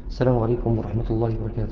السلام عليكم ورحمة الله وبركاته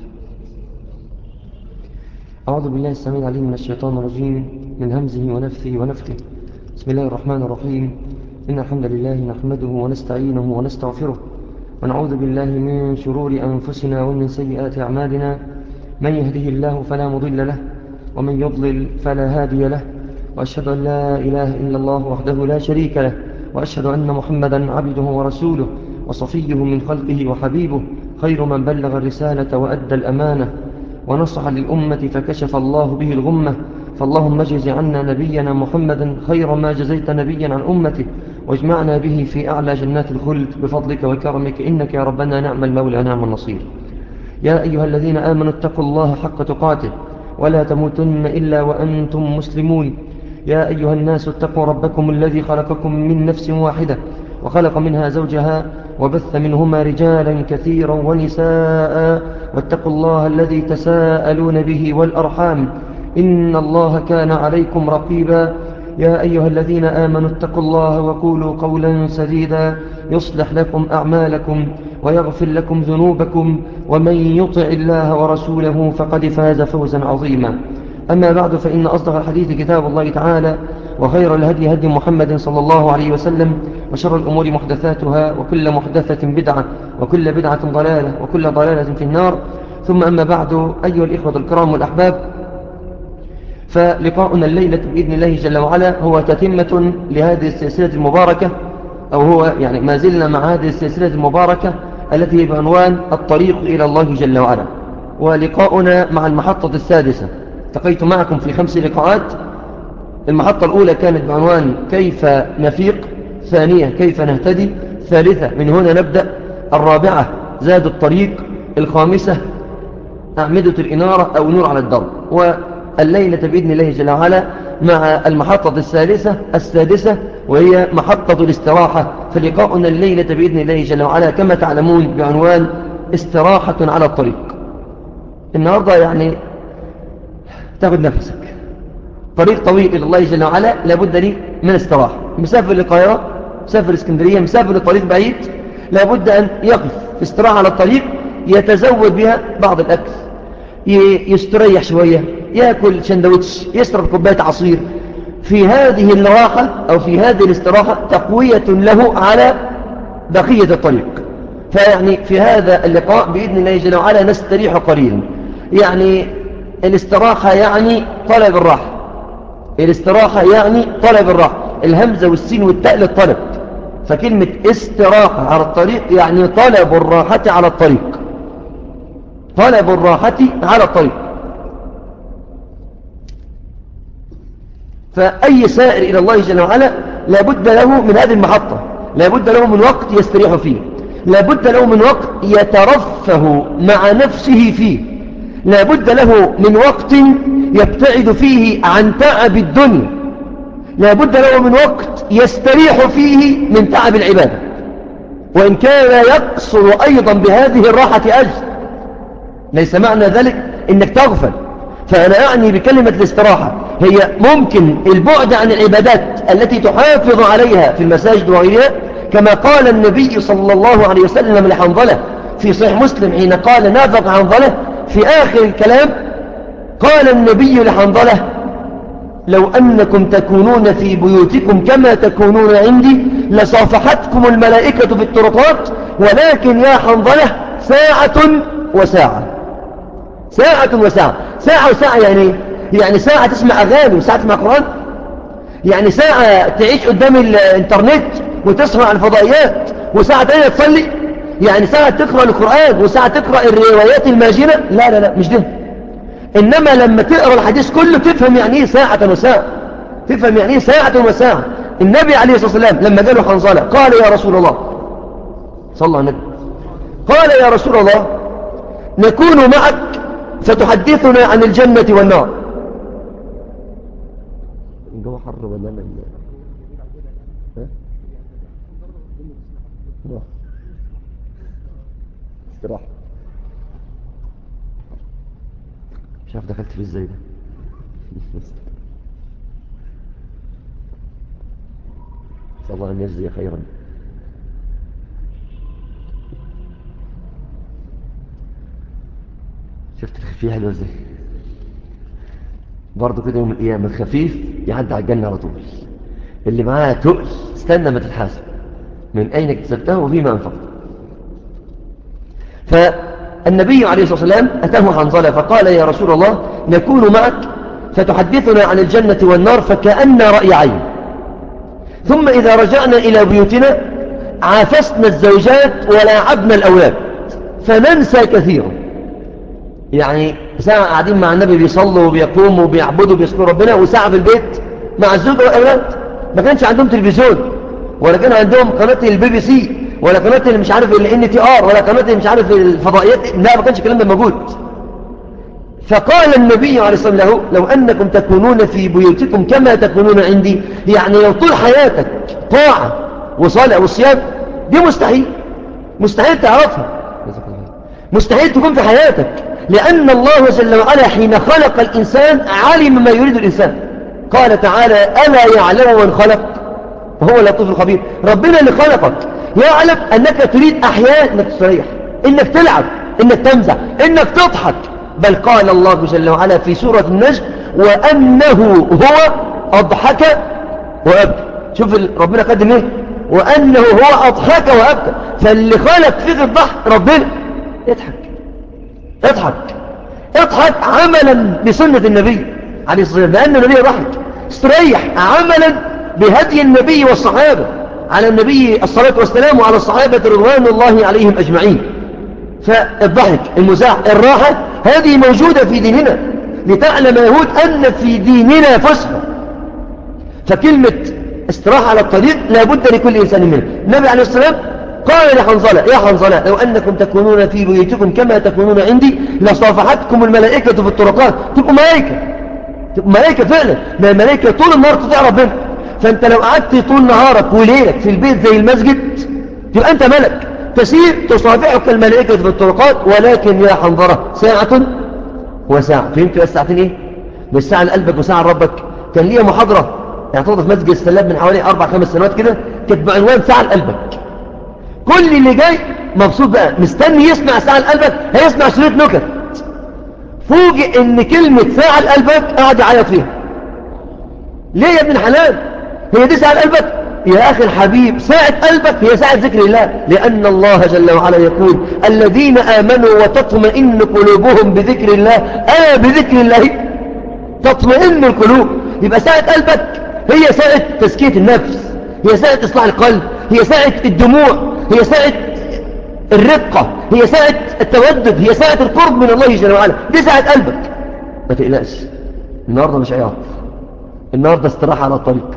أعوذ بالله السميع العليم من الشيطان الرجيم من همزه ونفثه ونفثه بسم الله الرحمن الرحيم إن الحمد لله نحمده ونستعينه ونستغفره ونعوذ بالله من شرور أنفسنا ومن سيئات أعمالنا من يهده الله فلا مضل له ومن يضلل فلا هادي له وأشهد أن لا إله إلا الله وحده لا شريك له وأشهد أن محمدا عبده ورسوله وصفيه من خلقه وحبيبه خير من بلغ الرسالة وأدى الأمانة ونصح للأمة فكشف الله به الغمة فاللهم اجز عنا نبينا محمدا خير ما جزيت نبيا عن أمته واجمعنا به في أعلى جنات الخلد بفضلك وكرمك إنك يا ربنا نعم المولى نعم النصير يا أيها الذين آمنوا اتقوا الله حق تقاته ولا تموتن إلا وأنتم مسلمون يا أيها الناس اتقوا ربكم الذي خلقكم من نفس واحدة وخلق منها زوجها وبث منهما رجالا كثيرا ونساء واتقوا الله الذي تساءلون به والأرحام إن الله كان عليكم رقيبا يا أيها الذين آمنوا اتقوا الله وقولوا قولا سديدا يصلح لكم أعمالكم ويغفر لكم ذنوبكم ومن يطع الله ورسوله فقد فاز فوزا عظيما أما بعد فإن أصدق الحديث كتاب الله تعالى وخير الهدي هدي محمد صلى الله عليه وسلم وشر الأمور محدثاتها وكل محدثة بدعة وكل بدعة ضلالة وكل ضلالة في النار ثم أما بعد أيها الإخوة الكرام والأحباب فلقاؤنا الليلة بإذن الله جل وعلا هو تتمة لهذه السلسلة المباركة أو هو يعني ما زلنا مع هذه السلسلة المباركة التي هي بعنوان الطريق إلى الله جل وعلا ولقاؤنا مع المحطة السادسة التقيت معكم في خمس لقاءات المحطة الأولى كانت بعنوان كيف نفيق ثانية كيف نهتدي ثالثة من هنا نبدأ الرابعة زاد الطريق الخامسة أعمدة الإنارة أو نور على الدرب والليلة بإذن الله جل وعلا مع المحطة الثالثة السادسة وهي محطة الاستراحة فلقاؤنا الليلة بإذن الله جل وعلا كما تعلمون بعنوان استراحة على الطريق النهاردة يعني تاخد نفسك طريق طويل إلى الله جل وعلا لابد لي من استراحة مسافر للقاهرة مسافر اسكندرية مسافر لطريق بعيد لابد أن يقف في استراحة على الطريق يتزود بها بعض الأكل يستريح شوية يأكل شندوتش يشرب كوباية عصير في هذه الراحة أو في هذه الاستراحة تقوية له على بقية الطريق فيعني في هذا اللقاء بإذن الله جل وعلا نستريح قليلا يعني الاستراحة يعني طلب الراحة الاستراحة يعني طلب الراحة الهمزة والسين والتاء للطلب فكلمة استراحة على الطريق يعني طلب الراحة على الطريق طلب الراحة على الطريق فأي سائر إلى الله جل وعلا لابد له من هذه المحطة لابد له من وقت يستريح فيه لابد له من وقت يترفه مع نفسه فيه لابد له من وقت يبتعد فيه عن تعب الدنيا لابد له من وقت يستريح فيه من تعب العبادة وإن كان يقصر أيضا بهذه الراحة أجل ليس معنى ذلك إنك تغفل فأنا أعني بكلمة الاستراحة هي ممكن البعد عن العبادات التي تحافظ عليها في المساجد وغيرها كما قال النبي صلى الله عليه وسلم لحنظلة في صحيح مسلم حين قال نافق حنظلة في آخر الكلام قال النبي لحنظلة لو أنكم تكونون في بيوتكم كما تكونون عندي لصافحتكم الملائكة في الطرقات ولكن يا حنظلة ساعة وساعة ساعة وساعة ساعة وساعة يعني يعني ساعة تسمع أغاني وساعة تسمع قرآن يعني ساعة تعيش قدام الانترنت وتسمع الفضائيات وساعة تانية تصلي يعني ساعة تقرأ القرآن وساعة تقرأ الروايات الماجنة لا لا لا مش ده إنما لما تقرأ الحديث كله تفهم يعني إيه ساعة وساعة تفهم يعني إيه ساعة وساعة النبي عليه الصلاة والسلام لما قاله حنظلة قال يا رسول الله صلى الله عليه وسلم قال يا رسول الله نكون معك فتحدثنا عن الجنة والنار الجو حر ولا انا استراحة مش عارف دخلت فيه ازاي ده نسأل الله أن يجزي خيرا شفت الخفية حلوة ازاي برضه كده يوم القيامة الخفيف يعدي على الجنة على طول اللي معاه تقل استنى ما تتحاسب من أين اكتسبته وفيما أنفقت فالنبي عليه الصلاة والسلام أتاه حنظلة فقال يا رسول الله نكون معك فتحدثنا عن الجنة والنار فكأن رأي عين ثم إذا رجعنا إلى بيوتنا عافسنا الزوجات ولاعبنا الأولاد فننسى كثيرا يعني ساعة قاعدين مع النبي بيصلوا وبيقوموا وبيعبدوا وبيذكروا ربنا وساعة في البيت مع الزوج والأولاد ما كانش عندهم تلفزيون ولا كان عندهم قناة البي بي سي ولا قناة اللي مش عارف ال ان تي ار ولا قناة اللي مش عارف الفضائيات لا ما كانش الكلام ده موجود فقال النبي عليه الصلاة والسلام له لو أنكم تكونون في بيوتكم كما تكونون عندي يعني لو طول حياتك طاعة وصالة وصيام دي مستحيل مستحيل تعرفها مستحيل تكون في حياتك لأن الله جل وعلا حين خلق الإنسان علم ما يريد الإنسان قال تعالى ألا يعلم من خلق وهو اللطيف الخبير ربنا اللي خلقك يعلم أنك تريد أحيانا أنك تستريح إنك تلعب إنك تمزح إنك تضحك بل قال الله جل وعلا في سورة النجم وأنه هو أضحك وأبكى شوف ربنا قدم إيه وأنه هو أضحك وأبكى فاللي خلق فيك الضحك ربنا اضحك اضحك اضحك عملا بسنة النبي عليه الصلاة والسلام لأن النبي ضحك استريح عملا بهدي النبي والصحابة على النبي الصلاة والسلام وعلى الصحابة رضوان الله عليهم أجمعين فالضحك المزاح الراحة هذه موجودة في ديننا لتعلم يهود أن في ديننا فسحة فكلمة استراحة على الطريق لابد لكل إنسان منه النبي عليه السلام قال لحنظلة يا حنظلة لو أنكم تكونون في بيوتكم كما تكونون عندي لصافحتكم الملائكة في الطرقات تبقوا ملائكة تبقوا ملائكة فعلا ما الملائكة طول النهار تطيع ربنا فأنت لو قعدت طول نهارك وليلك في البيت زي المسجد تبقى أنت ملك تسير تصافحك الملائكة في الطرقات ولكن يا حنظرة ساعة وساعة فهمت بس ساعتين ايه مش ساعة لقلبك وساعة لربك كان ليا محاضرة اعتقد في مسجد السلام من حوالي أربع خمس سنوات كده كانت بعنوان ساعة لقلبك كل اللي جاي مبسوط بقى مستني يسمع ساعة لقلبك هيسمع شريط نكت فوجئ ان كلمة ساعة لقلبك قاعد يعيط فيها ليه يا ابن الحلال هي دي ساعة لقلبك يا أخي الحبيب ساعة قلبك هي ساعة ذكر الله لأن الله جل وعلا يقول الذين آمنوا وتطمئن قلوبهم بذكر الله ألا بذكر الله تطمئن القلوب يبقى ساعة قلبك هي ساعة تزكية النفس هي ساعة إصلاح القلب هي ساعة الدموع هي ساعة الرقة هي ساعة التودد هي ساعة القرب من الله جل وعلا دي ساعة قلبك ما تقلقش النهاردة مش عياط النهاردة استراحة على الطريق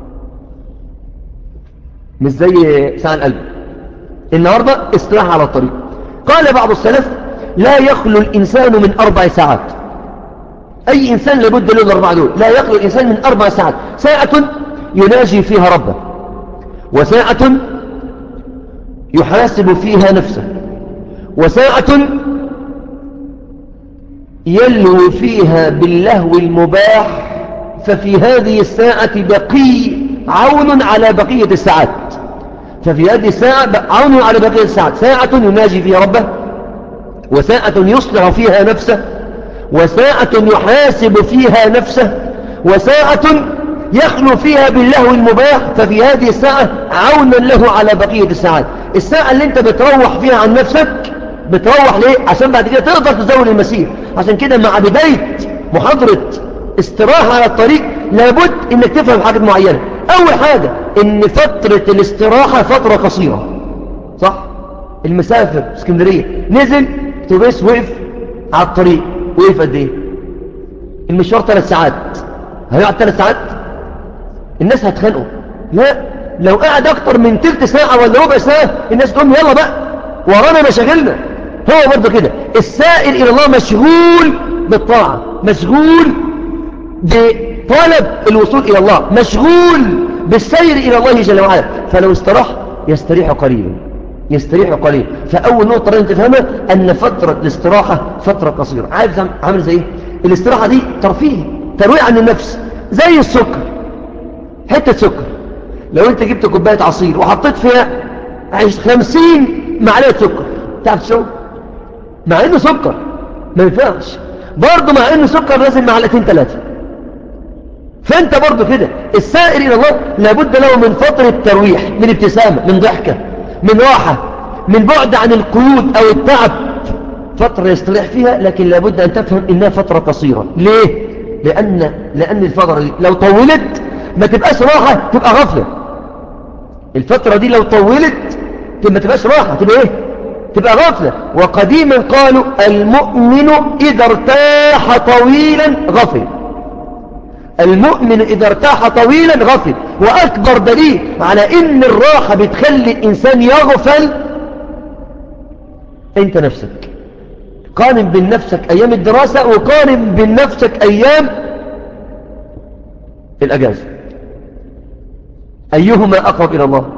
مش زي ساعة القلب النهاردة استراحة على الطريق قال بعض السلف لا يخلو الإنسان من أربع ساعات أي إنسان لابد له الأربعة دول لا يخلو الإنسان من أربع ساعات ساعة يناجي فيها ربه وساعة يحاسب فيها نفسه وساعة يلهو فيها باللهو المباح ففي هذه الساعة بقي عون على بقية الساعات ففي هذه الساعة عون على بقية الساعات ساعة يناجي فيها ربه وساعة يصلح فيها نفسه وساعة يحاسب فيها نفسه وساعة يخلو فيها باللهو المباح ففي هذه الساعة عونا له على بقية الساعات الساعة اللي انت بتروح فيها عن نفسك بتروح ليه عشان بعد كده تقدر تزول المسير عشان كده مع بداية محاضرة استراحة على الطريق لابد انك تفهم حاجة معينة اول حاجة ان فترة الاستراحة فترة قصيرة صح المسافر اسكندرية نزل توبيس وقف على الطريق وقف قد ايه المشوار ثلاث ساعات هيقعد ثلاث ساعات الناس هتخانقوا لا لو قعد اكتر من تلت ساعة ولا ربع ساعة الناس تقول يلا بقى ورانا مشاغلنا هو برضه كده السائر الى الله مشغول بالطاعة مشغول بطلب الوصول الى الله مشغول بالسير الى الله جل وعلا فلو استراح يستريح قليلا يستريح قليلا فاول نقطة لازم تفهمها ان فترة الاستراحة فترة قصيرة عارف عامل زي ايه الاستراحة دي ترفيه ترويع عن النفس زي السكر حتة سكر لو انت جبت كوباية عصير وحطيت فيها خمسين معلقة سكر تعرف تشرب مع انه سكر ما ينفعش برضه مع انه سكر لازم معلقتين ثلاثة فانت برضه كده السائر الى الله لابد له من فترة ترويح من ابتسامة من ضحكة من راحة من بعد عن القيود او التعب فترة يستريح فيها لكن لابد ان تفهم انها فترة قصيرة ليه لان, لأن الفترة دي لو طولت ما تبقاش راحة تبقى غفلة الفترة دي لو طولت ما تبقاش راحة تبقى ايه تبقى غفلة وقديما قالوا المؤمن إذا ارتاح طويلا غفل المؤمن إذا ارتاح طويلا غفل وأكبر دليل على إن الراحة بتخلي الإنسان يغفل أنت نفسك قارن بين نفسك أيام الدراسة وقارن بين نفسك أيام الأجازة أيهما أقرب إلى الله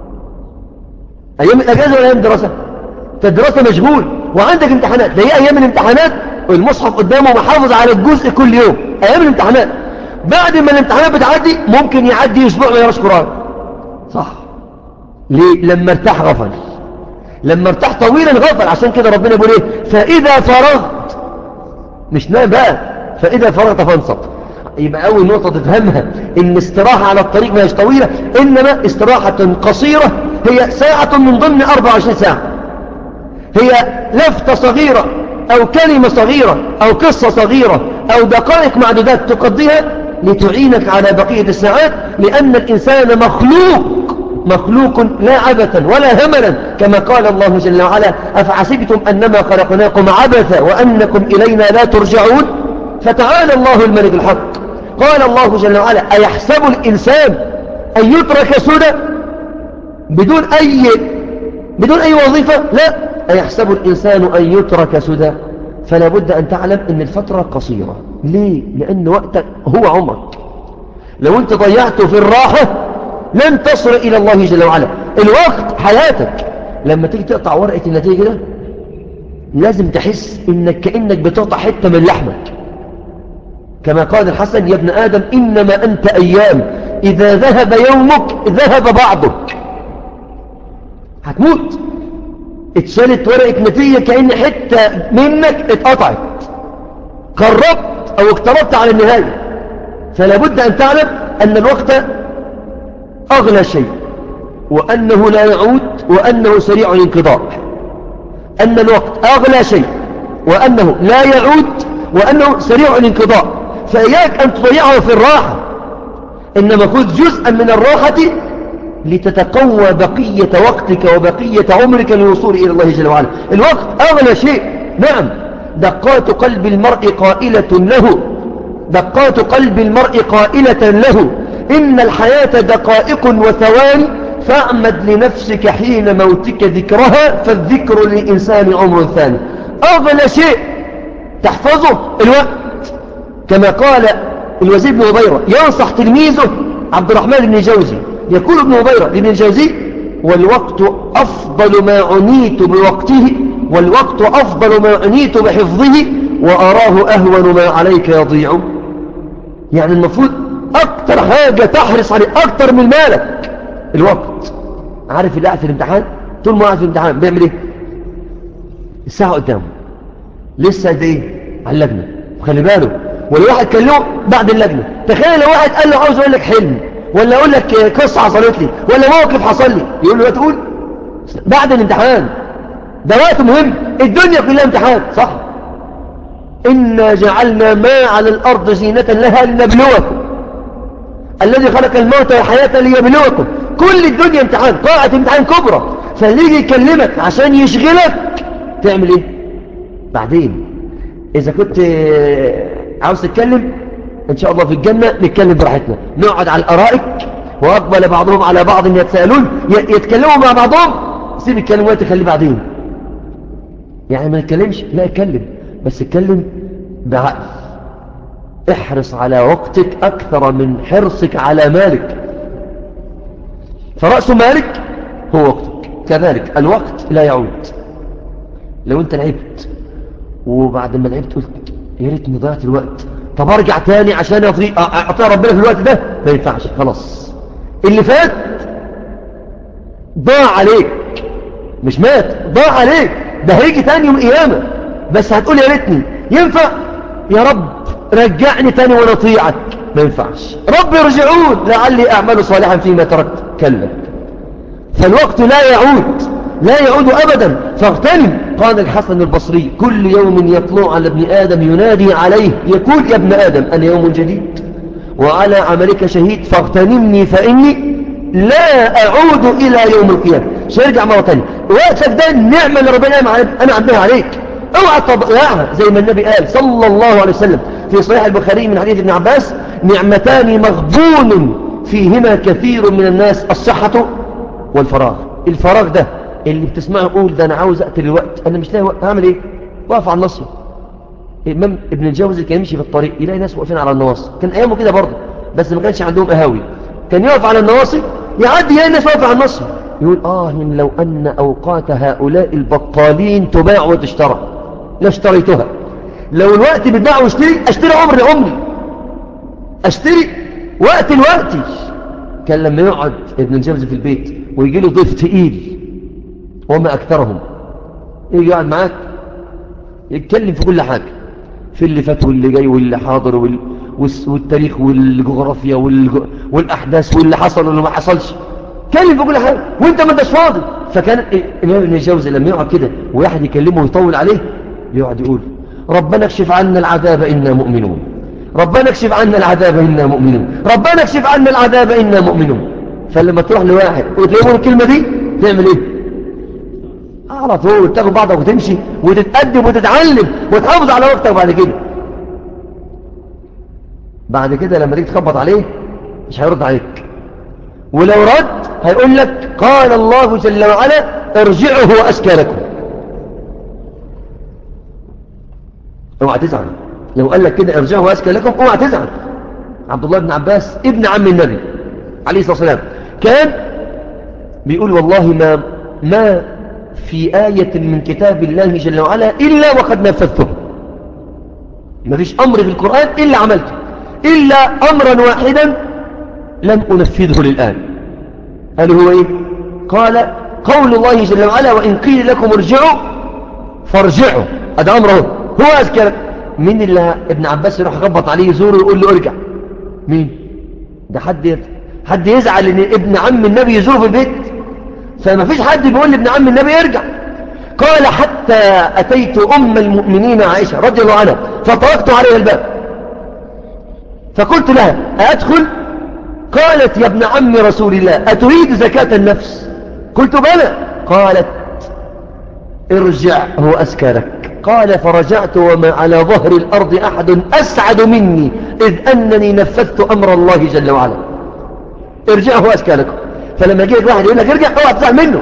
أيام الأجازة ولا أيام الدراسة فالدراسة مشغول وعندك امتحانات ده هي أيام الامتحانات والمصحف قدامه محافظ على الجزء كل يوم أيام الامتحانات بعد ما الامتحانات بتعدي ممكن يعدي أسبوع ما يقراش قرآن صح ليه لما ارتاح غفل لما ارتاح طويلا غفل عشان كده ربنا بيقول ايه فإذا فرغت مش نام بقى فإذا فرغت فانصب يبقى أول نقطة تفهمها إن استراحة على الطريق ما هيش طويلة إنما استراحة قصيرة هي ساعة من ضمن 24 ساعة هي لفتة صغيرة أو كلمة صغيرة أو قصة صغيرة أو دقائق معدودات تقضيها لتعينك على بقية الساعات لأن الإنسان مخلوق مخلوق لا عبثا ولا هملا كما قال الله جل وعلا أفحسبتم أنما خلقناكم عبثا وأنكم إلينا لا ترجعون فتعالى الله الملك الحق قال الله جل وعلا أيحسب الإنسان أن يترك سدى بدون أي بدون أي وظيفة لا أيحسب الإنسان أن يترك سدى فلا بد أن تعلم أن الفترة قصيرة ليه؟ لأن وقتك هو عمرك لو أنت ضيعته في الراحة لن تصل إلى الله جل وعلا الوقت حياتك لما تيجي تقطع ورقة النتيجة ده لازم تحس إنك كأنك بتقطع حتة من لحمك كما قال الحسن يا ابن آدم إنما أنت أيام إذا ذهب يومك ذهب بعضك هتموت اتشالت ورقة نتيجة كأن حتة منك اتقطعت قربت أو اقتربت على النهاية فلا بد أن تعلم أن الوقت أغلى شيء وأنه لا يعود وأنه سريع الانقضاء أن الوقت أغلى شيء وأنه لا يعود وأنه سريع الانقضاء فإياك أن تضيعه في الراحة إنما خذ جزءا من الراحة لتتقوى بقية وقتك وبقية عمرك للوصول إلى الله جل وعلا الوقت أغلى شيء نعم دقات قلب المرء قائلة له دقات قلب المرء قائلة له إن الحياة دقائق وثواني فاعمد لنفسك حين موتك ذكرها فالذكر للإنسان عمر ثاني أغلى شيء تحفظه الوقت كما قال الوزير بن عبيرة ينصح تلميذه عبد الرحمن بن جوزي يقول ابن عبيرة لابن الجوزي والوقت أفضل ما عنيت بوقته والوقت أفضل ما عنيت بحفظه وأراه أهون ما عليك يضيع يعني المفروض أكتر حاجة تحرص عليه أكتر من مالك الوقت عارف اللي قاعد في الامتحان طول ما قاعد في الامتحان بيعمل ايه الساعة قدامه لسه قد ايه على اللجنة وخلي باله ولو واحد كلمه بعد اللجنة تخيل لو واحد قال له عاوز اقول لك حلم ولا اقول لك قصة حصلت لي ولا موقف حصل لي يقول له تقول بعد الامتحان ده وقت مهم الدنيا كلها امتحان صح إنا جعلنا ما على الأرض زينة لها لنبلوكم الذي خلق الموت والحياة ليبلوكم كل الدنيا امتحان قاعة امتحان كبرى فاللي يجي يكلمك عشان يشغلك تعمل ايه بعدين اذا كنت عاوز تتكلم ان شاء الله في الجنة نتكلم براحتنا نقعد على الارائك واقبل بعضهم على بعض يتساءلون يتكلموا مع بعضهم سيب الكلام وقت خليه بعدين يعني ما نتكلمش لا اتكلم بس اتكلم بعقل احرص على وقتك أكثر من حرصك على مالك فرأس مالك هو وقتك كذلك الوقت لا يعود لو انت لعبت وبعد ما لعبت قلت يا ريتني ضيعت الوقت طب ارجع تاني عشان اطيع ربنا في الوقت ده ما ينفعش خلاص اللي فات ضاع عليك مش مات ضاع عليك ده هيجي تاني يوم القيامه بس هتقول يا ريتني ينفع يا رب رجعني تاني ونطيعك ما ينفعش رب ارجعون لعلي أعمل صالحا فيما تركت كلا فالوقت لا يعود لا يعود أبدا فاغتنم قال الحسن البصري كل يوم يطلع على ابن آدم ينادي عليه يقول يا ابن آدم أنا يوم جديد وعلى عملك شهيد فاغتنمني فإني لا أعود إلى يوم القيامة مش هرجع مرة تانية وقتك ده النعمة اللي ربنا أنا عبدها عليك اوعى تضيعها زي ما النبي قال صلى الله عليه وسلم في صحيح البخاري من حديث ابن عباس نعمتان مغبون فيهما كثير من الناس الصحة والفراغ الفراغ ده اللي بتسمعه يقول ده أنا عاوز أقتل الوقت أنا مش لاقي وقت هعمل إيه واقف على النصر إمام ابن الجوزي كان يمشي في الطريق يلاقي ناس واقفين على النواصي كان أيامه كده برضه بس ما كانش عندهم قهاوي كان يقف على النواصي يعدي يلاقي ناس واقفة على النصر يقول آه لو أن أوقات هؤلاء البطالين تباع وتشترى لاشتريتها لو الوقت بتباع واشتري اشتري عمر لعمري اشتري وقت الوقت كان لما يقعد ابن الجوزي في البيت ويجي له ضيف تقيل وما أكثرهم يجي يقعد معاك يتكلم في كل حاجة في اللي فات واللي جاي واللي حاضر وال... والتاريخ والجغرافيا والج... والأحداث واللي حصل واللي ما حصلش كلم في كل حاجة وانت ما انتش فاضي فكان الإمام ابن الجوزي لما يقعد كده وواحد يكلمه ويطول عليه يقعد يقول ربنا اكشف عنا العذاب إنا مؤمنون ربنا اكشف عنا العذاب إنا مؤمنون ربنا اكشف عنا العذاب إنا مؤمنون فلما تروح لواحد وتلاقيه الكلمة دي تعمل ايه على طول تاخد بعضك وتمشي وتتقدم وتتعلم وتحافظ على وقتك بعد كده بعد كده لما تيجي تخبط عليه مش هيرد عليك ولو رد هيقول لك قال الله جل وعلا ارجعه وأزكى لكم اوعى تزعل لو قال لك كده ارجعه وأزكى لكم اوعى تزعل عبد الله بن عباس ابن عم النبي عليه الصلاة والسلام كان بيقول والله ما ما في آية من كتاب الله جل وعلا إلا وقد نفذته ما فيش أمر في القرآن إلا عملته إلا أمرا واحدا لم أنفذه للآن قال هو إيه قال قول الله جل وعلا وإن قيل لكم ارجعوا فارجعوا هذا أمره هو أذكر مين اللي ابن عباس يروح يخبط عليه يزوره ويقول له ارجع مين ده حد حد يزعل ان ابن عم النبي يزوره في البيت فما فيش حد بيقول لابن عم النبي ارجع قال حتى أتيت أم المؤمنين عائشة رضي الله عنها فطرقت عليها الباب فقلت لها أدخل قالت يا ابن عم رسول الله أتريد زكاة النفس قلت بلى قالت ارجع هو أسكرك قال فرجعت وما على ظهر الأرض أحد أسعد مني إذ أنني نفذت أمر الله جل وعلا ارجع هو أسكرك فلما يجيك واحد يقول لك ارجع اوعى تزعل منه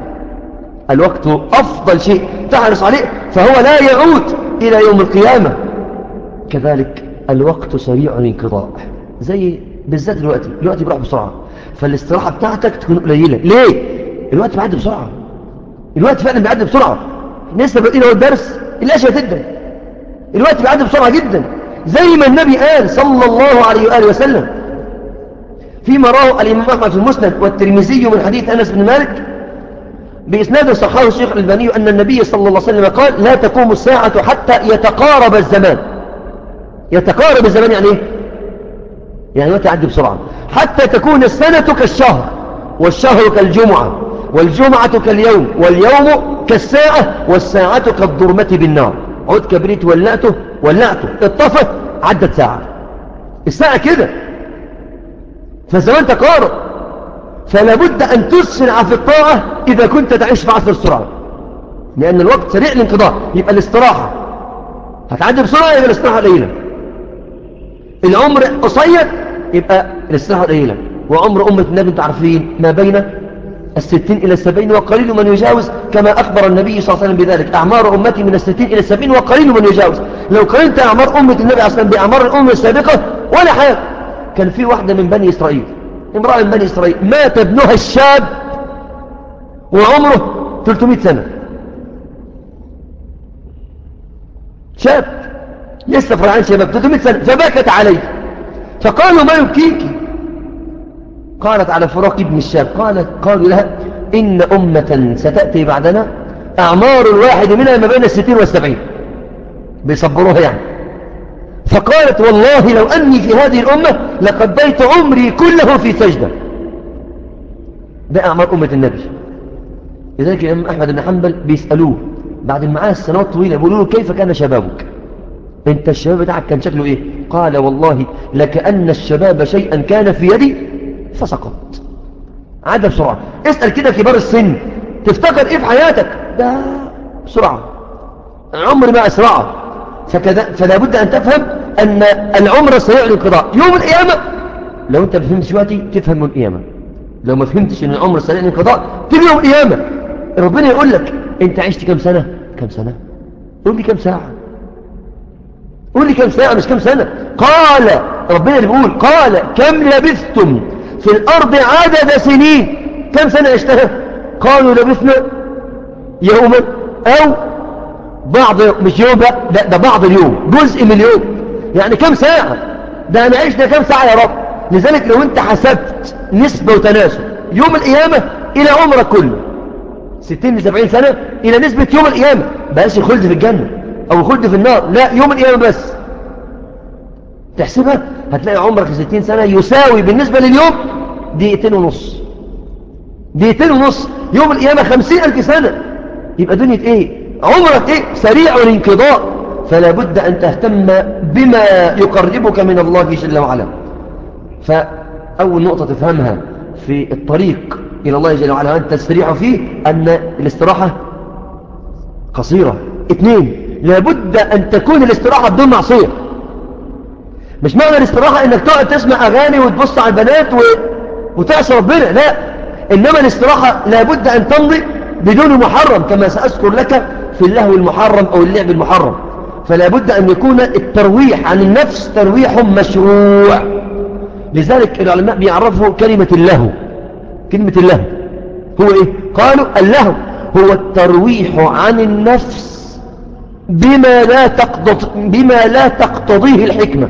الوقت أفضل شيء تحرص عليه فهو لا يعود إلى يوم القيامة كذلك الوقت سريع الانقضاء زي بالذات الوقت الوقت بيروح بسرعة فالاستراحة بتاعتك تكون قليلة ليه؟ الوقت بيعدي بسرعة الوقت فعلا بيعدي بسرعة لسه بقينا هو الدرس الأشياء تبدأ الوقت بيعدي بسرعة جدا زي ما النبي قال صلى الله عليه وآله وسلم فيما رواه الإمام أحمد في المسند والترمذي من حديث أنس بن مالك بإسناد صحابه الشيخ الألباني أن النبي صلى الله عليه وسلم قال لا تقوم الساعة حتى يتقارب الزمان يتقارب الزمان يعني ايه يعني ما تعدي بسرعة حتى تكون السنة كالشهر والشهر كالجمعة والجمعة كاليوم واليوم كالساعة والساعة كالضرمة بالنار عود كبريت ولعته ولعته اطفت عدت ساعة الساعة كده فالزمان تقارب فلا بد أن تسرع في الطاعة إذا كنت تعيش في عصر السرعة لأن الوقت سريع الانقضاء يبقى الاستراحة هتعدي بسرعة يبقى الاستراحة قليلة العمر قصير يبقى الاستراحة قليلة وعمر أمة النبي انتم عارفين ما بين الستين إلى السبعين وقليل من يجاوز كما أخبر النبي صلى الله عليه وسلم بذلك أعمار أمتي من الستين إلى السبعين وقليل من يجاوز لو قارنت أعمار أمة النبي صلى الله عليه وسلم بأعمار الأمة السابقة ولا حاجة كان في واحدة من بني إسرائيل امرأة من بني إسرائيل مات ابنها الشاب وعمره 300 سنة شاب لسه فرعان شباب 300 سنة فبكت عليه فقالوا ما يبكيك قالت على فراق ابن الشاب قالت قالوا لها إن أمة ستأتي بعدنا أعمار الواحد منها ما بين الستين والسبعين بيصبروها يعني فقالت والله لو أني في هذه الأمة لقضيت عمري كله في سجدة ده أعمال أمة النبي لذلك الإمام أحمد بن حنبل بيسألوه بعد معاه السنوات طويلة بيقولوا له كيف كان شبابك انت الشباب بتاعك كان شكله ايه قال والله لكأن الشباب شيئا كان في يدي فسقط عاد بسرعة اسأل كده كبار السن تفتكر ايه في حياتك ده بسرعة عمر ما أسرعه فكذا فلا بد أن تفهم أن العمر سريع الانقضاء يوم القيامة لو أنت فهمت دلوقتي تفهم من القيامة لو ما فهمتش أن العمر سريع الانقضاء تيجي يوم القيامة ربنا يقول لك أنت عشت كم سنة كم سنة قول لي كم ساعة قول لي كم ساعة مش كم سنة قال ربنا اللي بيقول قال كم لبثتم في الأرض عدد سنين كم سنة عشتها قالوا لبثنا يوما أو بعض مش يوم بقى لا ده بعض اليوم جزء من اليوم يعني كم ساعة ده أنا عشنا كم ساعة يا رب لذلك لو أنت حسبت نسبة وتناسب يوم القيامة إلى عمرك كله 60 ل 70 سنة إلى نسبة يوم القيامة بقاش الخلد في الجنة أو الخلد في النار لا يوم القيامة بس تحسبها هتلاقي عمرك 60 سنة يساوي بالنسبة لليوم دقيقتين ونص دقيقتين ونص يوم القيامة 50 ألف سنة يبقى دنيا إيه عمرك إيه سريع الانقضاء فلا بد أن تهتم بما يقربك من الله جل وعلا فأول نقطة تفهمها في الطريق إلى الله جل وعلا وأنت تستريح فيه أن الاستراحة قصيرة اثنين لابد أن تكون الاستراحة بدون معصية مش معنى الاستراحة انك تقعد تسمع اغاني وتبص على البنات و... وتعصي ربنا لا انما الاستراحة لابد ان تمضي بدون محرم كما سأذكر لك في اللهو المحرم او اللعب المحرم فلا بد ان يكون الترويح عن النفس ترويح مشروع لذلك العلماء بيعرفوا كلمة اللهو كلمة اللهو هو ايه قالوا اللهو هو الترويح عن النفس بما لا تقتض بما لا تقتضيه الحكمة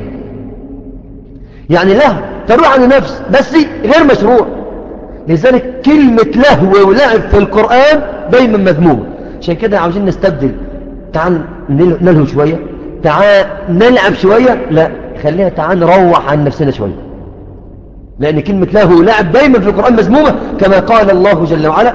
يعني له تروح عن النفس بس غير مشروع لذلك كلمة لهو ولعب في القرآن دايما مذمومة عشان كده عاوزين نستبدل تعال نلهو شوية تعال نلعب شوية لا خليها تعال نروح عن نفسنا شوية لأن كلمة لهو ولعب دايما في القرآن مذمومة كما قال الله جل وعلا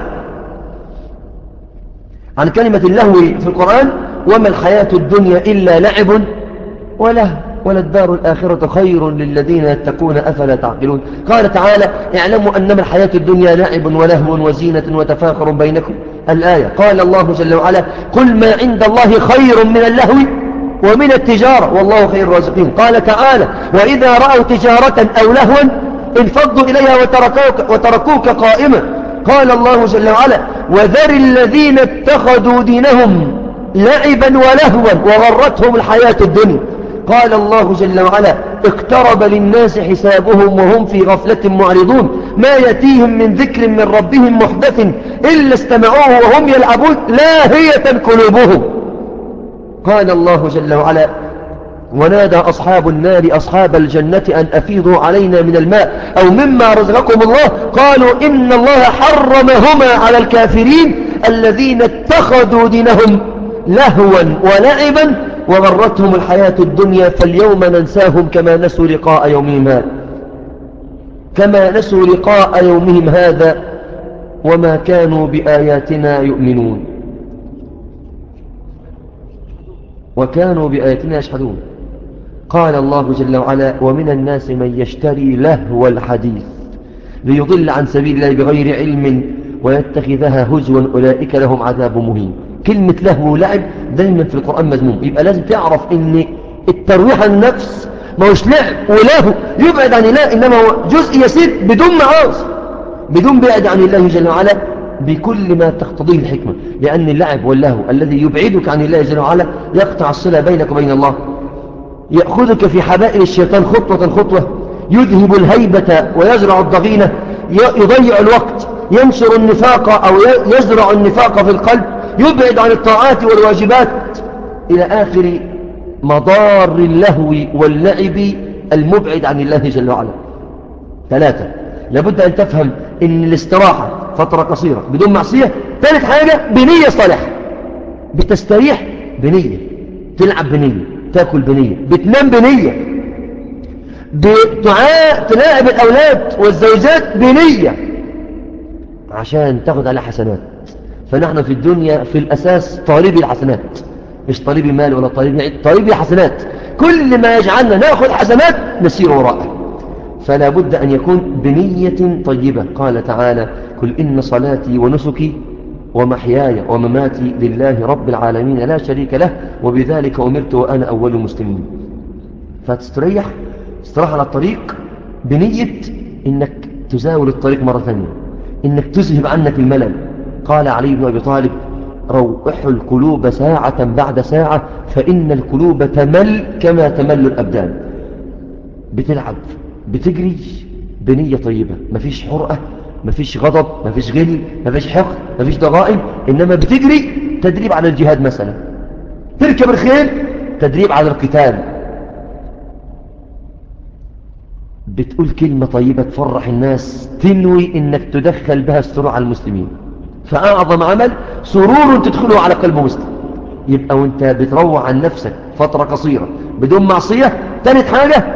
عن كلمة اللهو في القرآن وما الحياة الدنيا إلا لعب وله ولا الدار الآخرة خير للذين يتقون أفلا تعقلون قال تعالى اعلموا أنما الحياة الدنيا لعب ولهو وزينة وتفاخر بينكم الآية قال الله جل وعلا قل ما عند الله خير من اللهو ومن التجارة والله خير الرازقين قال تعالى وإذا رأوا تجارة أو لهوا انفضوا إليها وتركوك, وتركوك قائمة قال الله جل وعلا وذر الذين اتخذوا دينهم لعبا ولهوا وغرتهم الحياة الدنيا قال الله جل وعلا اقترب للناس حسابهم وهم في غفلة معرضون ما يتيهم من ذكر من ربهم محدث إلا استمعوه وهم يلعبون لاهية قلوبهم قال الله جل وعلا ونادى أصحاب النار أصحاب الجنة أن أفيضوا علينا من الماء أو مما رزقكم الله قالوا إن الله حرمهما على الكافرين الذين اتخذوا دينهم لهوا ولعبا وغرتهم الحياة الدنيا فاليوم ننساهم كما نسوا لقاء يومهم هذا كما نسوا لقاء يومهم هذا وما كانوا بآياتنا يؤمنون وكانوا بآياتنا يشهدون قال الله جل وعلا ومن الناس من يشتري لهو الحديث ليضل عن سبيل الله بغير علم ويتخذها هزوا أولئك لهم عذاب مهين كلمة لهو ولعب دايما في القرآن مذموم يبقى لازم تعرف ان الترويح عن النفس ما هوش لعب ولهو يبعد عن الله إنما هو جزء يسير بدون معاص بدون بعد عن الله جل وعلا بكل ما تقتضيه الحكمة لأن اللعب واللهو الذي يبعدك عن الله جل وعلا يقطع الصلة بينك وبين الله يأخذك في حبائل الشيطان خطوة خطوة يذهب الهيبة ويزرع الضغينة يضيع الوقت ينشر النفاق أو يزرع النفاق في القلب يبعد عن الطاعات والواجبات إلى آخر مضار اللهو واللعب المبعد عن الله جل وعلا ثلاثة لابد أن تفهم أن الاستراحة فترة قصيرة بدون معصية ثالث حاجة بنية صالحة بتستريح بنية تلعب بنية تاكل بنية بتنام بنية تلاعب الأولاد والزوجات بنية عشان تاخد على حسنات فنحن في الدنيا في الأساس طالبي الحسنات مش طالبي مال ولا طالبي عيد طالبي حسنات كل ما يجعلنا نأخذ حسنات نسير وراءه فلا بد أن يكون بنية طيبة قال تعالى قل إن صلاتي ونسكي ومحياي ومماتي لله رب العالمين لا شريك له وبذلك أمرت وأنا أول المسلمين فتستريح استراحة على الطريق بنية إنك تزاول الطريق مرة ثانية إنك تذهب عنك الملل قال علي بن أبي طالب روحوا القلوب ساعة بعد ساعة فإن القلوب تمل كما تمل الأبدان بتلعب بتجري بنية طيبة مفيش حرقة مفيش غضب مفيش غل مفيش حقد مفيش ضغائن إنما بتجري تدريب على الجهاد مثلا تركب الخيل تدريب على القتال بتقول كلمة طيبة تفرح الناس تنوي انك تدخل بها السرور على المسلمين فأعظم عمل سرور تدخله على قلب مسلم يبقى وانت بتروع عن نفسك فترة قصيرة بدون معصية تالت حاجة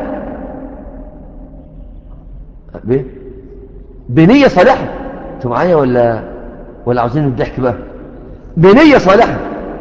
بنية صالحة انتوا معايا ولا ولا عاوزين الضحك بقى بنية صالحة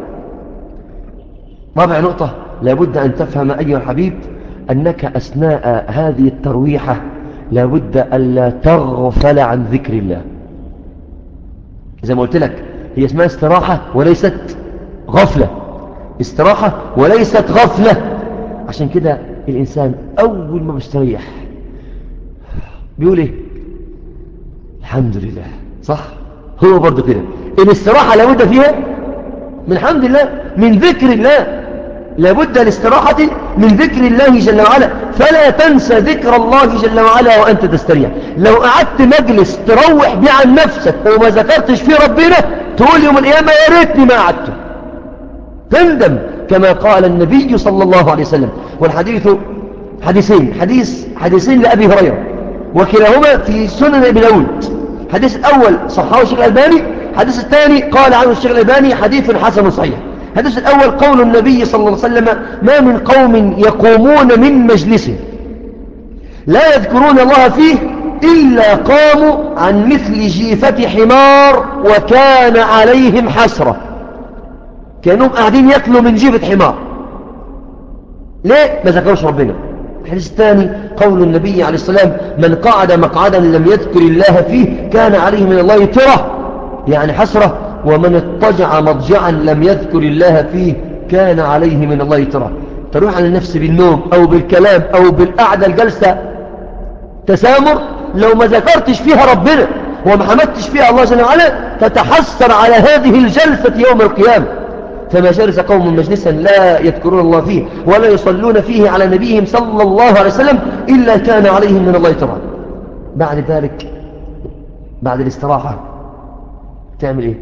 رابع نقطة لابد أن تفهم أيها الحبيب أنك أثناء هذه الترويحة لابد ألا تغفل عن ذكر الله زي ما قلت لك هي اسمها استراحة وليست غفلة استراحة وليست غفلة عشان كده الإنسان أول ما بيستريح بيقول إيه الحمد لله صح هو برضو كده الاستراحة لابد فيها من الحمد لله من ذكر الله لابد الاستراحة من ذكر الله جل وعلا فلا تنسى ذكر الله جل وعلا وأنت تستريح لو قعدت مجلس تروح بيه عن نفسك وما ذكرتش فيه ربنا تقول يوم القيامة يا ريتني ما قعدت تندم كما قال النبي صلى الله عليه وسلم والحديث حديثين حديث حديثين لأبي هريرة وكلاهما في سنن ابي داود الحديث الأول صححه الشيخ الألباني الحديث الثاني قال عنه الشيخ الألباني حديث حسن صحيح الحديث الأول قول النبي صلى الله عليه وسلم ما من قوم يقومون من مجلس لا يذكرون الله فيه إلا قاموا عن مثل جيفة حمار وكان عليهم حسرة كانوا قاعدين يأكلوا من جيفة حمار ليه ما ذكروش ربنا الحديث الثاني قول النبي عليه السلام من قعد مقعدا لم يذكر الله فيه كان عليه من الله تره يعني حسرة ومن اضطجع مضجعا لم يذكر الله فيه كان عليه من الله تره تروح على النفس بالنوم أو بالكلام أو بالقعدة الجلسة تسامر لو ما ذكرتش فيها ربنا وما حمدتش فيها الله جل وعلا تتحسر على هذه الجلسة يوم القيامة فما جلس قوم مجلسا لا يذكرون الله فيه ولا يصلون فيه على نبيهم صلى الله عليه وسلم إلا كان عليهم من الله ترى بعد ذلك بعد الاستراحة تعمل ايه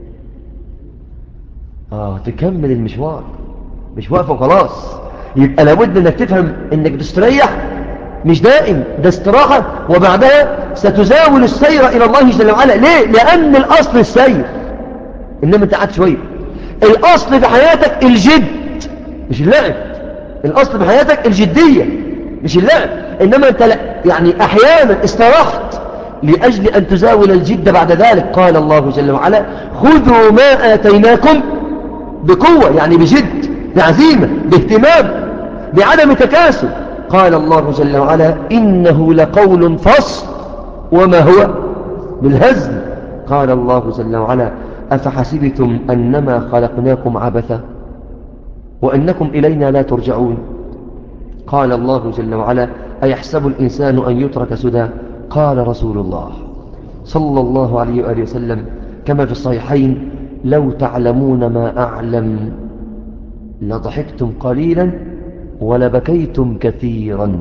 اه تكمل المشوار مش واقف وخلاص يبقى لابد انك تفهم انك تستريح مش دائم ده استراحة وبعدها ستزاول السير الى الله جل وعلا ليه لان الاصل السير انما انت قعدت شويه الأصل في حياتك الجد مش اللعب الأصل في حياتك الجدية مش اللعب إنما أنت لا يعني أحيانا استراحت لأجل أن تزاول الجد بعد ذلك قال الله جل وعلا خذوا ما آتيناكم بقوة يعني بجد بعزيمة باهتمام بعدم تكاسل قال الله جل وعلا إنه لقول فصل وما هو بالهزل قال الله جل وعلا أفحسبتم أنما خلقناكم عبثا وأنكم إلينا لا ترجعون قال الله جل وعلا أيحسب الإنسان أن يترك سدى قال رسول الله صلى الله عليه وآله وسلم كما في الصحيحين لو تعلمون ما أعلم لضحكتم قليلا ولبكيتم كثيرا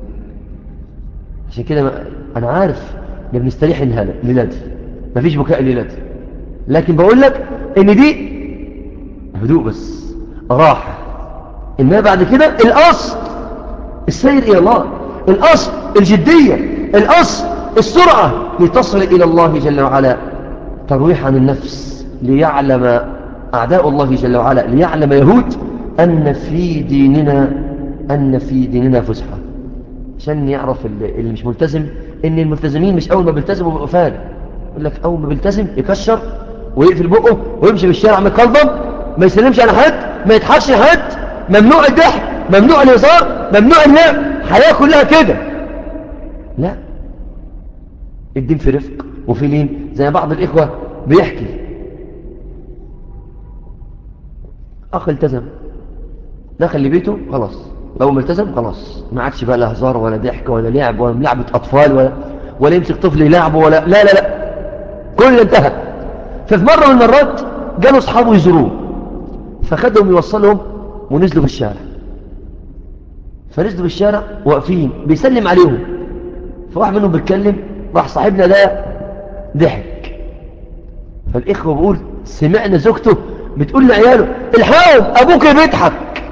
عشان كده أنا عارف ان بنستريح الليلات مفيش بكاء الليلات لكن بقول لك ان دي هدوء بس راحة انما بعد كده الاصل السير الى الله الاصل الجدية الاصل السرعة لتصل الى الله جل وعلا ترويح عن النفس ليعلم اعداء الله جل وعلا ليعلم يهود أن في ديننا أن في ديننا فسحة عشان يعرف اللي مش ملتزم ان الملتزمين مش اول ما بيلتزموا بيبقوا فارغ يقول لك اول ما بيلتزم يكشر ويقفل بقه ويمشي بالشارع متقلبم ما يسلمش على حد ما يضحكش لحد ممنوع الضحك ممنوع الهزار ممنوع اللعب حياة كلها كده لا الدين في رفق وفي لين زي بعض الإخوة بيحكي أخ التزم دخل لبيته خلاص لو ملتزم خلاص ما عادش بقى لا هزار ولا ضحك ولا لعب ولا لعبة أطفال ولا ولا يمسك طفل يلعبه ولا لا لا لا كل انتهى ففي مرة من المرات جالوا أصحابه يزوروه فخدهم يوصلهم ونزلوا في الشارع فنزلوا في الشارع واقفين بيسلم عليهم فواحد منهم بيتكلم راح صاحبنا ده ضحك فالإخوة بيقول سمعنا زوجته بتقول لعياله الحاهم أبوك بيضحك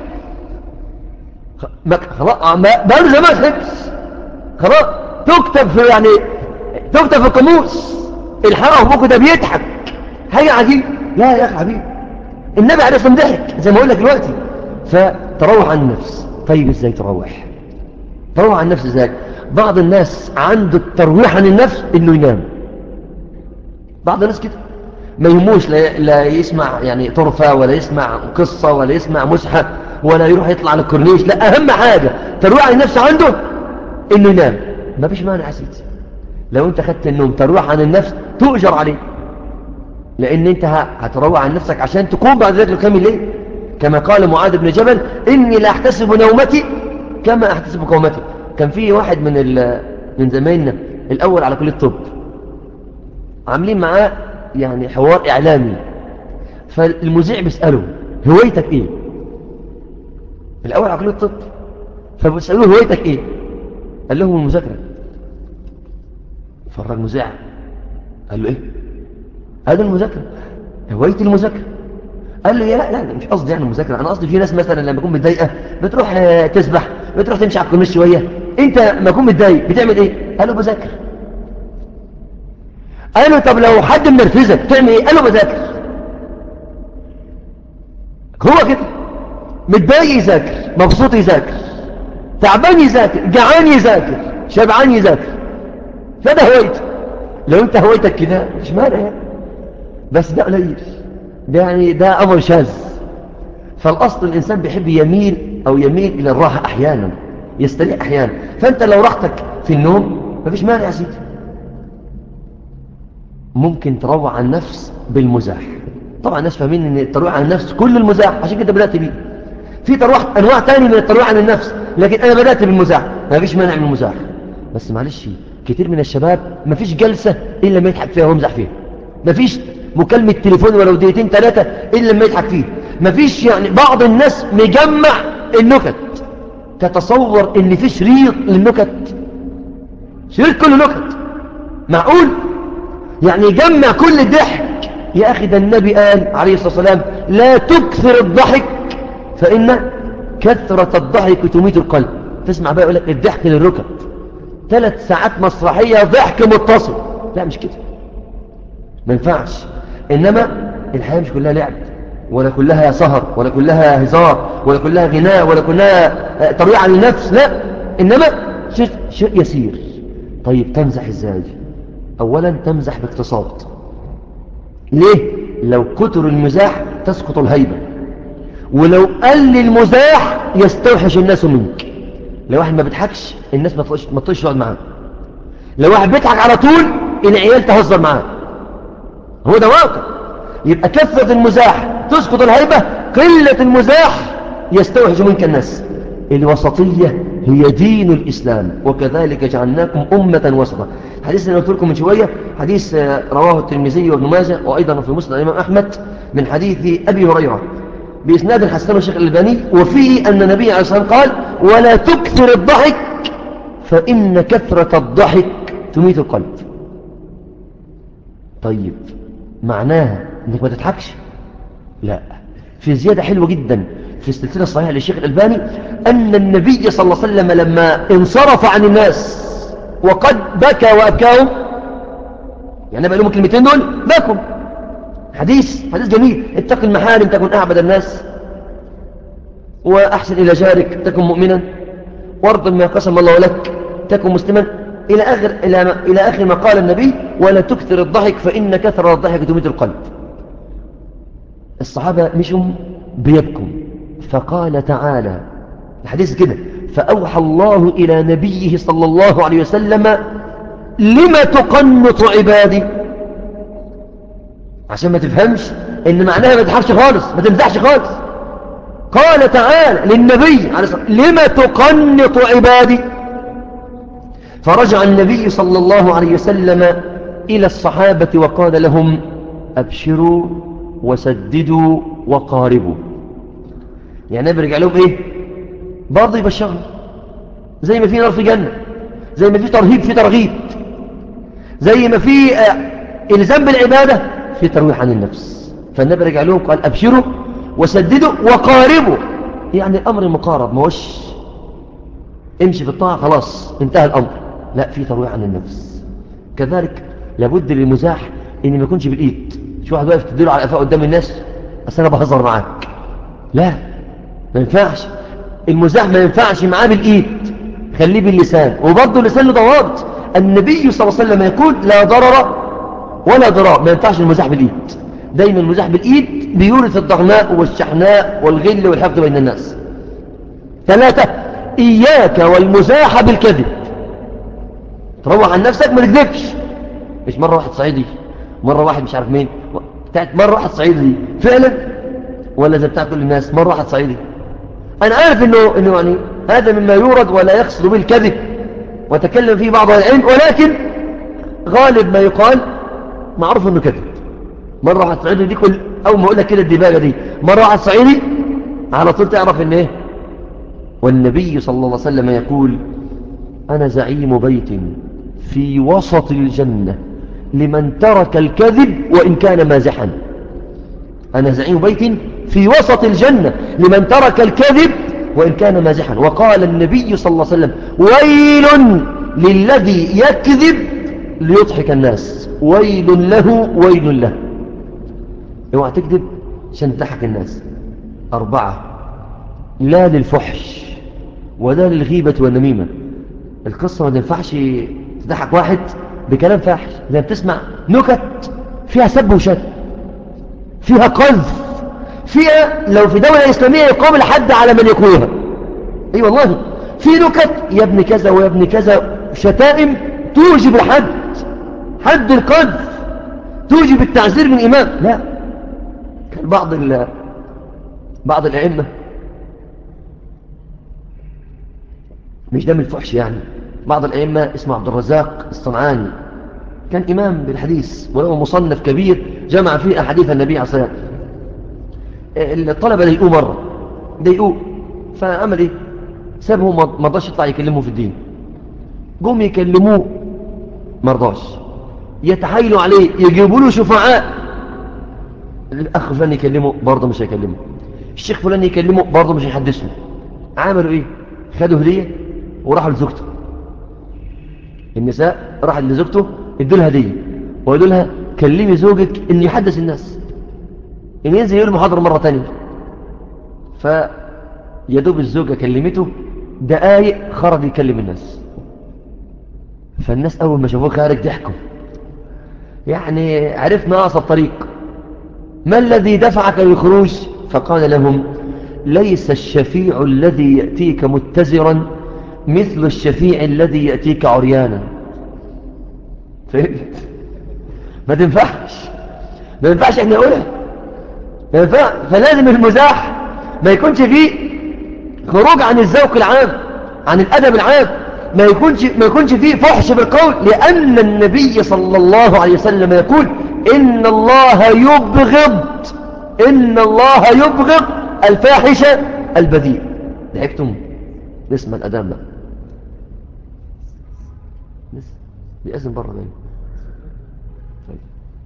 خلاص بقى له زمان حبس خلاص تكتب في يعني تكتب في القاموس الحاهم أبوك ده بيضحك حاجة عجيب لا يا أخي حبيبي النبي عليه الصلاة ضحك زي ما أقول لك دلوقتي فتروح عن النفس طيب إزاي تروح تروح عن النفس إزاي بعض الناس عنده الترويح عن النفس إنه ينام بعض الناس كده ما يهموش لا, لا يسمع يعني طرفة ولا يسمع قصة ولا يسمع مسحة ولا يروح يطلع على الكورنيش لا أهم حاجة ترويح عن النفس عنده إنه ينام ما فيش مانع يا سيدي لو أنت خدت النوم تروح عن النفس تؤجر عليه لأن أنت هتروح عن نفسك عشان تقوم بعد ذلك الكامل ليه كما قال معاذ بن جبل إني لا أحتسب نومتي كما أحتسب قومتي كان في واحد من من زمايلنا الأول على كلية الطب عاملين معاه يعني حوار إعلامي فالمذيع بيسأله هوايتك إيه الأول على كلية الطب فبيسألوه هوايتك إيه قال لهم المذاكرة فالراجل مذيع قال له إيه هذا المذاكرة هوايتي المذاكرة قال له يا لا لا مش قصدي يعني المذاكرة أنا قصدي في ناس مثلا لما تكون متضايقة بتروح تسبح بتروح تمشي على الكورنيش شوية أنت ما تكون متضايق بتعمل إيه قال له بذاكر قال له طب لو حد منرفزك تعمل إيه قال له بذاكر هو كده متضايق يذاكر مبسوط يذاكر تعبان يذاكر جعان يذاكر شبعان يذاكر فده هوايته لو انت هوايتك كده مش مانع يعني بس ده قليل ده يعني ده أمر شاذ فالأصل الإنسان بيحب يميل أو يميل إلى الراحة أحيانا يستريح أحيانا فأنت لو راحتك في النوم مفيش مانع يا سيدي ممكن تروع عن النفس بالمزاح طبعا الناس فاهمين ان الترويع عن النفس كل المزاح عشان كده بدأت بيه في تروح انواع تاني من الترويع عن النفس لكن انا بدأت بالمزاح ما فيش مانع من المزاح بس معلش كتير من الشباب ما فيش جلسة الا ما يضحك فيها ويمزح فيها ما فيش مكالمة تليفون ولو دقيقتين ثلاثة الا لما يضحك فيه ما فيش يعني بعض الناس مجمع النكت تتصور ان في شريط للنكت شريط كله نكت معقول يعني يجمع كل الضحك يا أخي ده النبي قال عليه الصلاة والسلام لا تكثر الضحك فإن كثرة الضحك تميت القلب تسمع بقى يقول لك الضحك للركب ثلاث ساعات مسرحية ضحك متصل لا مش كده ما ينفعش إنما الحياة مش كلها لعب ولا كلها سهر ولا كلها هزار ولا كلها غناء ولا كلها ترويع عن النفس لا إنما شيء, شيء يسير طيب تمزح ازاي أولا تمزح باقتصاد ليه لو كتر المزاح تسقط الهيبة ولو قل المزاح يستوحش الناس منك لو واحد ما بيضحكش الناس ما تطيش يقعد معاه لو واحد بيضحك على طول العيال تهزر معاه هو ده واقع يبقى كثرة المزاح تسقط الهيبة قلة المزاح يستوحش منك الناس الوسطية هي دين الإسلام وكذلك جعلناكم أمة وسطا حديث اللي قلت لكم من شوية حديث رواه الترمذي وابن ماجه وأيضا في مسلم الإمام أحمد من حديث أبي هريرة بإسناد حسن الشيخ الألباني وفيه أن النبي عليه الصلاة والسلام قال ولا تكثر الضحك فإن كثرة الضحك تميت القلب طيب معناها انك ما تضحكش لا في زيادة حلوة جدا في السلسلة الصحيحة للشيخ الألباني أن النبي صلى الله عليه وسلم لما انصرف عن الناس وقد بكى وأبكاهم يعني بقى لهم الكلمتين دول بكوا حديث حديث جميل اتق المحارم تكون أعبد الناس وأحسن إلى جارك تكن مؤمنا وارض ما قسم الله لك تكن مسلما إلى آخر, إلى, إلى آخر ما قال النبي ولا تكثر الضحك فإن كثر الضحك تميت القلب الصحابة مشوا بيبكم فقال تعالى الحديث كده فأوحى الله إلى نبيه صلى الله عليه وسلم لما تقنط عبادي عشان ما تفهمش ان معناها ما تضحكش خالص ما تمزحش خالص قال تعالى للنبي عليه الصلاة لما تقنط عبادي فرجع النبي صلى الله عليه وسلم إلى الصحابة وقال لهم أبشروا وسددوا وقاربوا يعني برجع لهم إيه برضه يبشرهم زي ما في نار في جنة زي ما في ترهيب في ترغيب زي ما في آه، إلزام بالعبادة في ترويح عن النفس فالنبي رجع لهم قال أبشروا وسددوا وقاربوا يعني الأمر مقارب ما هوش امشي في الطاعة خلاص انتهى الأمر لا في ترويح عن النفس كذلك لابد للمزاح ان ما يكونش بالايد شو واحد واقف تديله على قفاه قدام الناس اصل انا بهزر معاك لا ما ينفعش المزاح ما ينفعش معاه بالايد خليه باللسان وبرضه اللسان له ضوابط النبي صلى الله عليه وسلم يقول لا ضرر ولا ضرار ما ينفعش المزاح بالايد دايما المزاح بالايد بيورث الضغناء والشحناء والغل والحقد بين الناس ثلاثة إياك والمزاح بالكذب تروح عن نفسك ما تكذبش مش مرة واحد صعيدي مرة واحد مش عارف مين بتاعت مرة واحد صعيدي فعلا ولا زي بتاع كل الناس مرة واحد صعيدي أنا عارف إنه, إنه يعني هذا مما يورد ولا يقصد به الكذب وتكلم فيه بعض العلم ولكن غالب ما يقال معروف إنه كذب مرة واحد صعيدي دي كل أول ما أقول لك كده الدباجة دي مرة واحد صعيدي على طول تعرف إن إيه والنبي صلى الله عليه وسلم يقول أنا زعيم بيت في وسط الجنة لمن ترك الكذب وإن كان مازحا أنا زعيم بيت في وسط الجنة لمن ترك الكذب وإن كان مازحا وقال النبي صلى الله عليه وسلم ويل للذي يكذب ليضحك الناس ويل له ويل له اوعى تكذب عشان تضحك الناس أربعة لا للفحش ولا للغيبة والنميمة القصة ما تنفعش تضحك واحد بكلام فاحش زي بتسمع نكت فيها سب وشتم فيها قذف فيها لو في دولة إسلامية يقام الحد على من يكويها أي أيوة والله في نكت يا ابن كذا ويا ابن كذا شتائم توجب الحد حد القذف توجب التعزير من إمام لا كان بعض بعض الأئمة مش دم الفحش يعني بعض الأئمة اسمه عبد الرزاق الصنعاني كان إمام بالحديث وله مصنف كبير جمع فيه أحاديث النبي عليه الصلاة والسلام الطلبة ضايقوه مرة ضايقوه فعمل إيه سابه ما رضاش يطلع يكلمه في الدين قوم يكلموه ما رضاش يتحايلوا عليه يجيبوا له شفعاء الأخ فلان يكلمه برضه مش هيكلمه الشيخ فلان يكلمه برضه مش هيحدثه عملوا إيه خدوا هدية وراحوا لزوجته النساء راحت لزوجته ادوا لها هديه وقالوا لها كلمي زوجك ان يحدث الناس ان ينزل يقول محاضره مره ثانيه فيدوب الزوجه كلمته دقايق خرج يكلم الناس فالناس اول ما شافوه خارج ضحكوا يعني عرفنا اقصى الطريق ما الذي دفعك للخروج فقال لهم ليس الشفيع الذي يأتيك متزرا مثل الشفيع الذي يأتيك عريانا فهمت ما تنفعش ما ينفعش احنا نقولها ما ينفع فلازم المزاح ما يكونش فيه خروج عن الذوق العام عن الأدب العام ما يكونش, ما يكونش فيه فحش بالقول لأن النبي صلى الله عليه وسلم يقول إن الله يبغض إن الله يبغض الفاحشة البذيء ضحكتم نسمع الأدام بقى بيأذن بره باين طيب.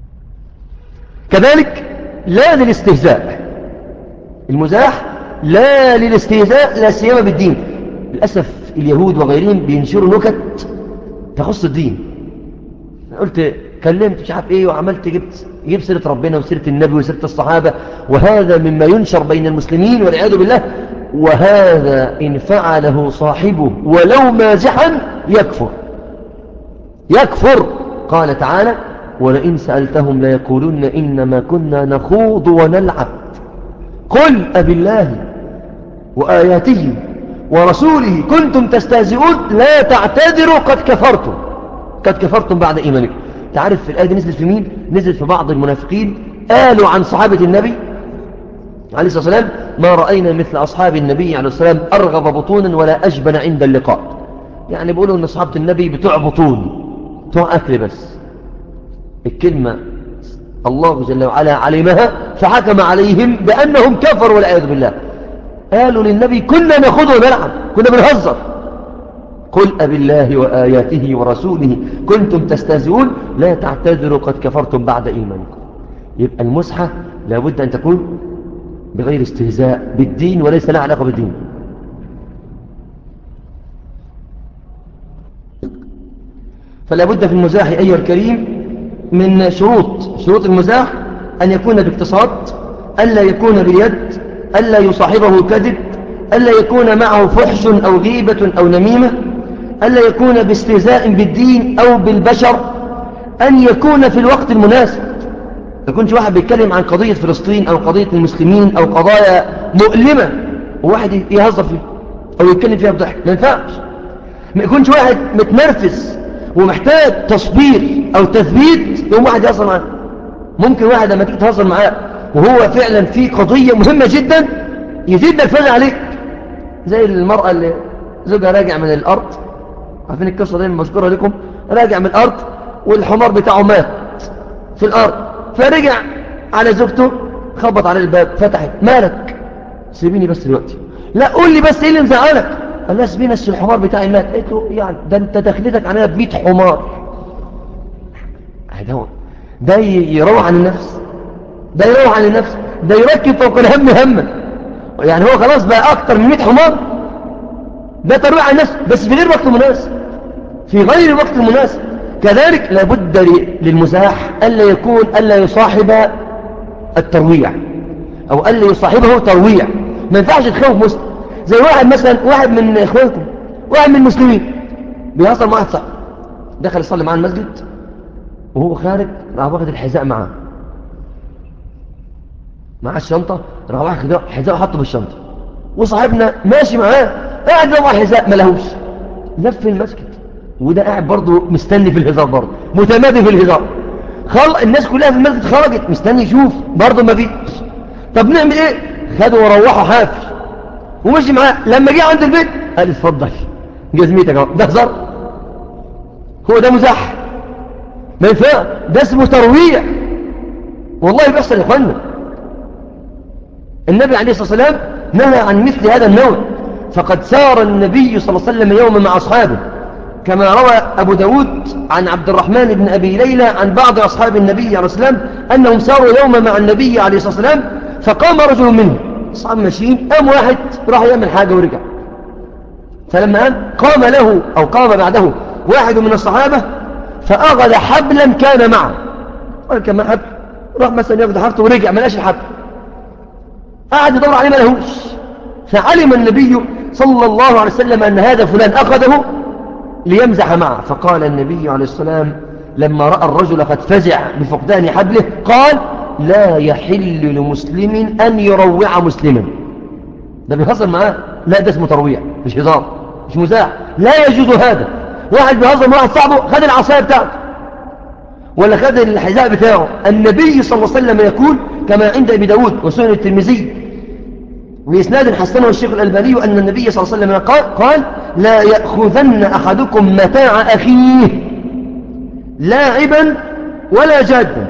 كذلك لا للاستهزاء المزاح لا للاستهزاء لا سيما بالدين للأسف اليهود وغيرهم بينشروا نكت تخص الدين قلت كلمت مش عارف ايه وعملت جبت جبت سيرة ربنا وسيرة النبي وسيرة الصحابة وهذا مما ينشر بين المسلمين والعياذ بالله وهذا إن فعله صاحبه ولو مازحا يكفر يكفر قال تعالى ولئن سألتهم ليقولن إنما كنا نخوض ونلعب قل أبي الله وآياته ورسوله كنتم تستهزئون لا تعتذروا قد كفرتم قد كفرتم بعد إيمانكم تعرف في الآية دي نزلت في مين نزلت في بعض المنافقين قالوا عن صحابة النبي عليه الصلاة والسلام ما رأينا مثل أصحاب النبي عليه الصلاة والسلام أرغب بطونا ولا أجبن عند اللقاء يعني بيقولوا أن أصحابة النبي بتوع بطون بتوع أكل بس الكلمة الله جل وعلا علمها فحكم عليهم بأنهم كفروا والعياذ بالله قالوا للنبي كنا نخذ ونلعب كنا بنهزر قل أب الله وآياته ورسوله كنتم تستهزئون لا تعتذروا قد كفرتم بعد إيمانكم يبقى المسحة لابد أن تكون بغير استهزاء بالدين وليس لها علاقة بالدين فلا بد في المزاح أيها الكريم من شروط شروط المزاح أن يكون باقتصاد ألا يكون باليد ألا يصاحبه كذب ألا يكون معه فحش أو غيبة أو نميمة ألا يكون باستهزاء بالدين أو بالبشر أن يكون في الوقت المناسب يكونش واحد بيتكلم عن قضية فلسطين أو قضية المسلمين أو قضايا مؤلمة وواحد يهزر فيها أو يتكلم فيها بضحك ما ينفعش ما يكونش واحد متنرفز ومحتاج تصبير أو تثبيت يوم واحد يهزر معاه ممكن واحد لما تيجي تهزر معاه وهو فعلا في قضية مهمة جدا يزيد الفزع عليك زي المرأة اللي زوجها راجع من الأرض عارفين القصة دي المذكورة لكم راجع من الأرض والحمار بتاعه مات في الأرض فرجع على زوجته خبط على الباب فتحت مالك سيبيني بس دلوقتي لا قول لي بس ايه اللي مزعلك قال لها سيبيني بس الحمار بتاعي مات قلت له يعني ده انت دخلتك علينا ب 100 حمار ده ده يروح عن النفس ده يروح عن النفس ده يركب فوق الهم هما يعني هو خلاص بقى اكتر من 100 حمار ده تروح عن النفس بس في غير وقت مناسب في غير الوقت المناسب كذلك لابد للمزاح ألا يكون ألا يصاحب الترويع أو ألا يصاحبه ترويع ما ينفعش تخوف مسلم زي واحد مثلا واحد من إخوانكم واحد من المسلمين بيحصل مع واحد صاحب دخل يصلي معاه المسجد وهو خارج راح واخد الحذاء معاه مع الشنطة راح واخد حذاء وحطه بالشنطة وصاحبنا ماشي معاه قاعد يضع حذاء ما لهوش لف المسجد وده قاعد برضه مستني في الهزار برضه متمادي في الهزار خل... الناس كلها في المسجد خرجت مستني يشوف برضه ما فيش طب نعمل ايه خدوا وروحوا حافل ومشي معاه لما جه عند البيت قال اتفضل جزميتك اهو ده هزار هو ده مزاح ما ينفع ده اسمه ترويع والله بيحصل يا اخوانا النبي عليه الصلاه والسلام نهى عن مثل هذا النوع فقد سار النبي صلى الله عليه وسلم يوما مع اصحابه كما روى أبو داود عن عبد الرحمن بن أبي ليلى عن بعض أصحاب النبي عليه السلام أنهم ساروا يوما مع النبي عليه الصلاة والسلام فقام رجل منهم أصحاب ماشيين قام واحد راح يعمل حاجة ورجع فلما قام قام له أو قام بعده واحد من الصحابة فأخذ حبلا كان معه قال كان حبل راح مثلا ياخذ حبته ورجع ما لقاش الحبل قعد يدور عليه ما لهوش فعلم النبي صلى الله عليه وسلم أن هذا فلان أخذه ليمزح معه فقال النبي عليه السلام لما رأى الرجل قد فزع بفقدان حبله قال لا يحل لمسلم أن يروع مسلما ده بيهزر معاه لا ده اسمه ترويع مش هزار مش مزاح لا يجوز هذا واحد بيهزر مع واحد صاحبه خد العصاية بتاعته ولا خد الحذاء بتاعه النبي صلى الله عليه وسلم يقول كما عند أبي داود وسنن الترمذي وإسناد حسنه الشيخ الألباني أن النبي صلى الله عليه وسلم قال, قال لا يأخذن أحدكم متاع أخيه لاعبا ولا جادا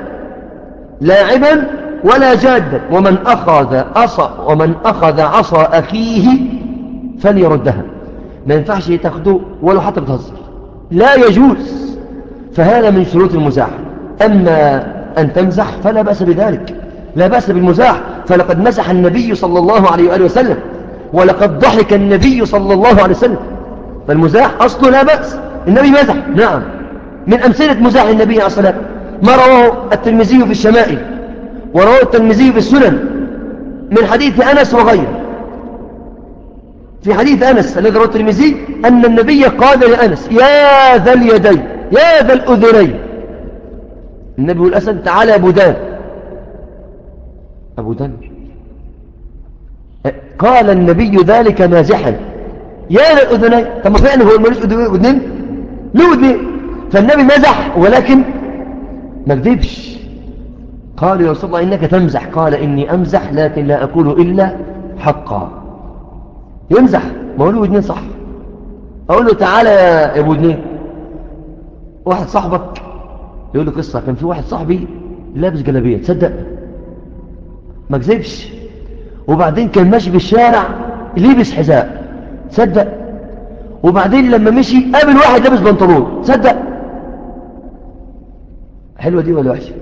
لاعبا ولا جادا ومن أخذ عصا ومن أخذ عصا أخيه فليردها ما ينفعش تاخده ولو حتى بتهزر لا يجوز فهذا من شروط المزاح أما أن تمزح فلا بأس بذلك لا بأس بالمزاح فلقد مسح النبي صلى الله عليه وآله وسلم ولقد ضحك النبي صلى الله عليه وسلم فالمزاح أصله لا بأس النبي مزح نعم من أمثلة مزاح النبي عليه الصلاة ما رواه الترمذي في الشمائل ورواه الترمذي في السنن من حديث أنس وغيره في حديث أنس الذي رواه الترمذي أن النبي قال لأنس يا ذا اليدين يا ذا الأذنين النبي والأسد تعالى أبو دان أبو دان قال النبي ذلك مازحا يا ذا الأذنين طب ما فعلا هو الملوش أذنين له أذنين فالنبي مزح ولكن ما كذبش قال يا رسول الله إنك تمزح قال إني أمزح لكن لا أقول إلا حقا يمزح ما هو له ودنين صح أقول له تعالى يا أبو ودنين واحد صاحبك يقول له قصة كان في واحد صاحبي لابس جلابية تصدق ما كذبش وبعدين كان ماشي بالشارع لبس حذاء تصدق وبعدين لما مشي قابل واحد لابس بنطلون تصدق حلوة دي ولا وحشة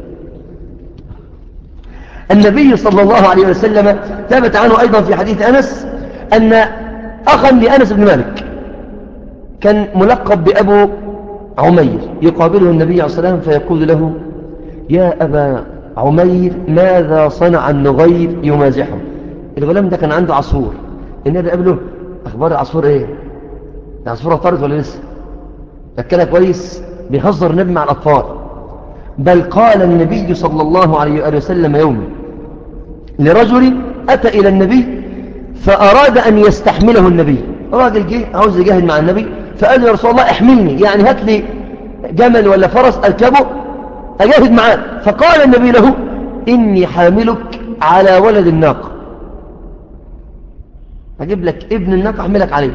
النبي صلى الله عليه وسلم ثبت عنه أيضا في حديث أنس أن أخا لأنس بن مالك كان ملقب بأبو عمير يقابله النبي عليه الصلاة والسلام فيقول له يا أبا عمير ماذا صنع النغير يمازحه الغلام ده كان عنده عصفور النبي قابله أخبار العصفور إيه العصفورة طارت ولا لسه أكلها كويس بيهزر النبي مع الأطفال بل قال النبي صلى الله عليه وآله وسلم يوما لرجل أتى إلى النبي فأراد أن يستحمله النبي راجل جه عاوز يجاهد مع النبي فقال له يا رسول الله احملني يعني هات لي جمل ولا فرس أركبه أجاهد معاه فقال النبي له إني حاملك على ولد الناقة هجيب لك ابن الناقة أحملك عليه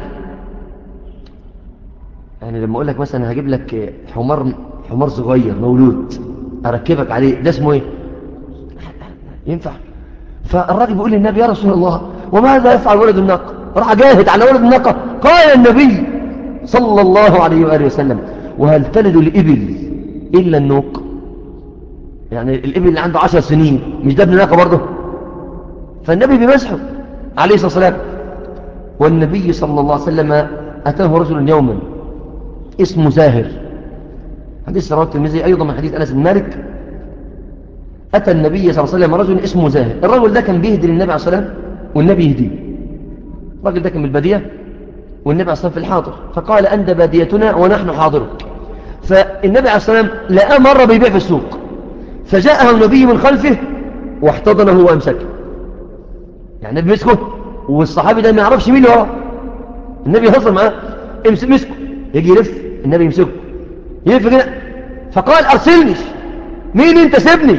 يعني لما أقول لك مثلا هجيب لك حمار حمار صغير مولود أركبك عليه ده اسمه إيه ينفع فالراجل بيقول للنبي يا رسول الله وماذا يفعل ولد الناقة راح جاهد على ولد الناقة قال النبي صلى الله عليه وآله وسلم وهل تلد الإبل إلا النوق يعني الإبل اللي عنده عشر سنين مش ده ابن ناقة برضه فالنبي بيمسحه عليه الصلاة والسلام والنبي صلى الله عليه وسلم أتاه رجل يوما اسمه زاهر حديث رواه الترمذي أيضا من حديث أنس بن مالك أتى النبي صلى الله عليه وسلم رجل اسمه زاهر الرجل ده كان بيهدي للنبي عليه الصلاة والسلام والنبي يهديه الرجل ده كان من البادية والنبي عليه الصلاة والسلام في الحاضر فقال أنت باديتنا ونحن حاضرك فالنبي عليه الصلاة والسلام لقى مرة بيبيع في السوق فجاءه النبي من خلفه واحتضنه وامسكه يعني النبي مسكه والصحابي ده ما يعرفش مين اللي وراه النبي يهزر معاه مسكه يجي يلف النبي يمسكه يلف كده فقال ارسلني مين انت سيبني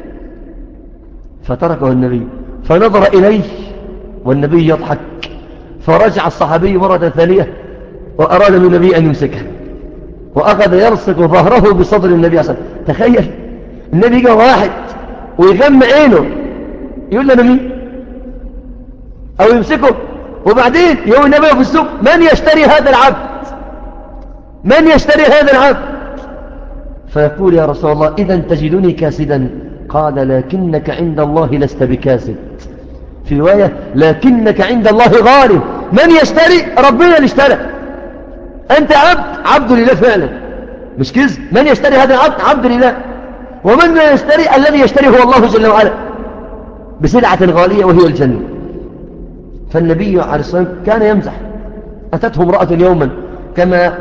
فتركه النبي فنظر اليه والنبي يضحك فرجع الصحابي مرة ثانية وأراد من النبي أن يمسكه وأخذ يرسك ظهره بصدر النبي صلى الله عليه وسلم تخيل النبي جاء واحد ويغم عينه يقول له أنا مين أو يمسكه وبعدين يوم النبي في السوق من يشتري هذا العبد من يشتري هذا العبد فيقول يا رسول الله إذا تجدني كاسدا قال لكنك عند الله لست بكاسد في رواية لكنك عند الله غالب من يشتري ربنا اللي اشترى أنت عبد عبد لله فعلا مش كذب من يشتري هذا العبد عبد لله ومن لا يشتري الذي يشتري هو الله جل وعلا بسلعة غالية وهي الجنة فالنبي عليه الصلاة والسلام كان يمزح أتته امرأة يوما كما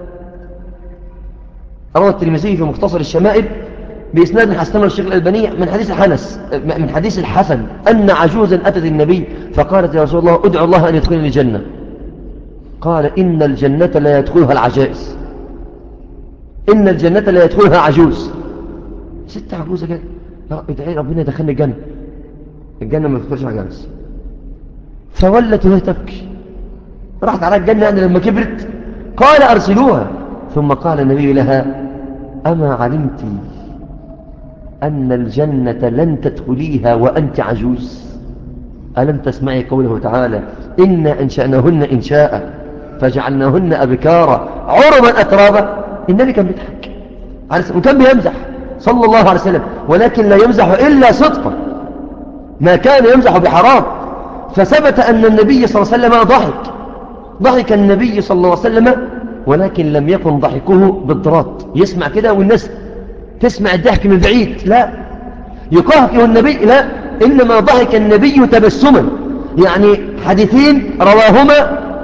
روى الترمذي في مختصر الشمائل بإسناد حسنه الشيخ الألباني من حديث حنس من حديث الحسن أن عجوزا أتت النبي فقالت يا رسول الله ادعو الله أن يدخلني الجنة قال إن الجنة لا يدخلها العجائز إن الجنة لا يدخلها عجوز ست عجوزة كده ادعي ربنا يدخلني الجنة الجنة ما تدخلش عجائز فولت وهي تبكي راحت على الجنة يعني لما كبرت قال أرسلوها ثم قال النبي لها أما علمت أن الجنة لن تدخليها وأنت عجوز ألم تسمعي قوله تعالى إنا أنشأناهن إنشاء فجعلناهن أبكارا عربا أترابا النبي كان بيضحك وكان بيمزح صلى الله عليه وسلم ولكن لا يمزح إلا صدقا ما كان يمزح بحرام فثبت أن النبي صلى الله عليه وسلم ضحك ضحك النبي صلى الله عليه وسلم ولكن لم يكن ضحكه بالضرات يسمع كده والناس تسمع الضحك من بعيد لا يقهقه النبي لا إنما ضحك النبي تبسما يعني حديثين رواهما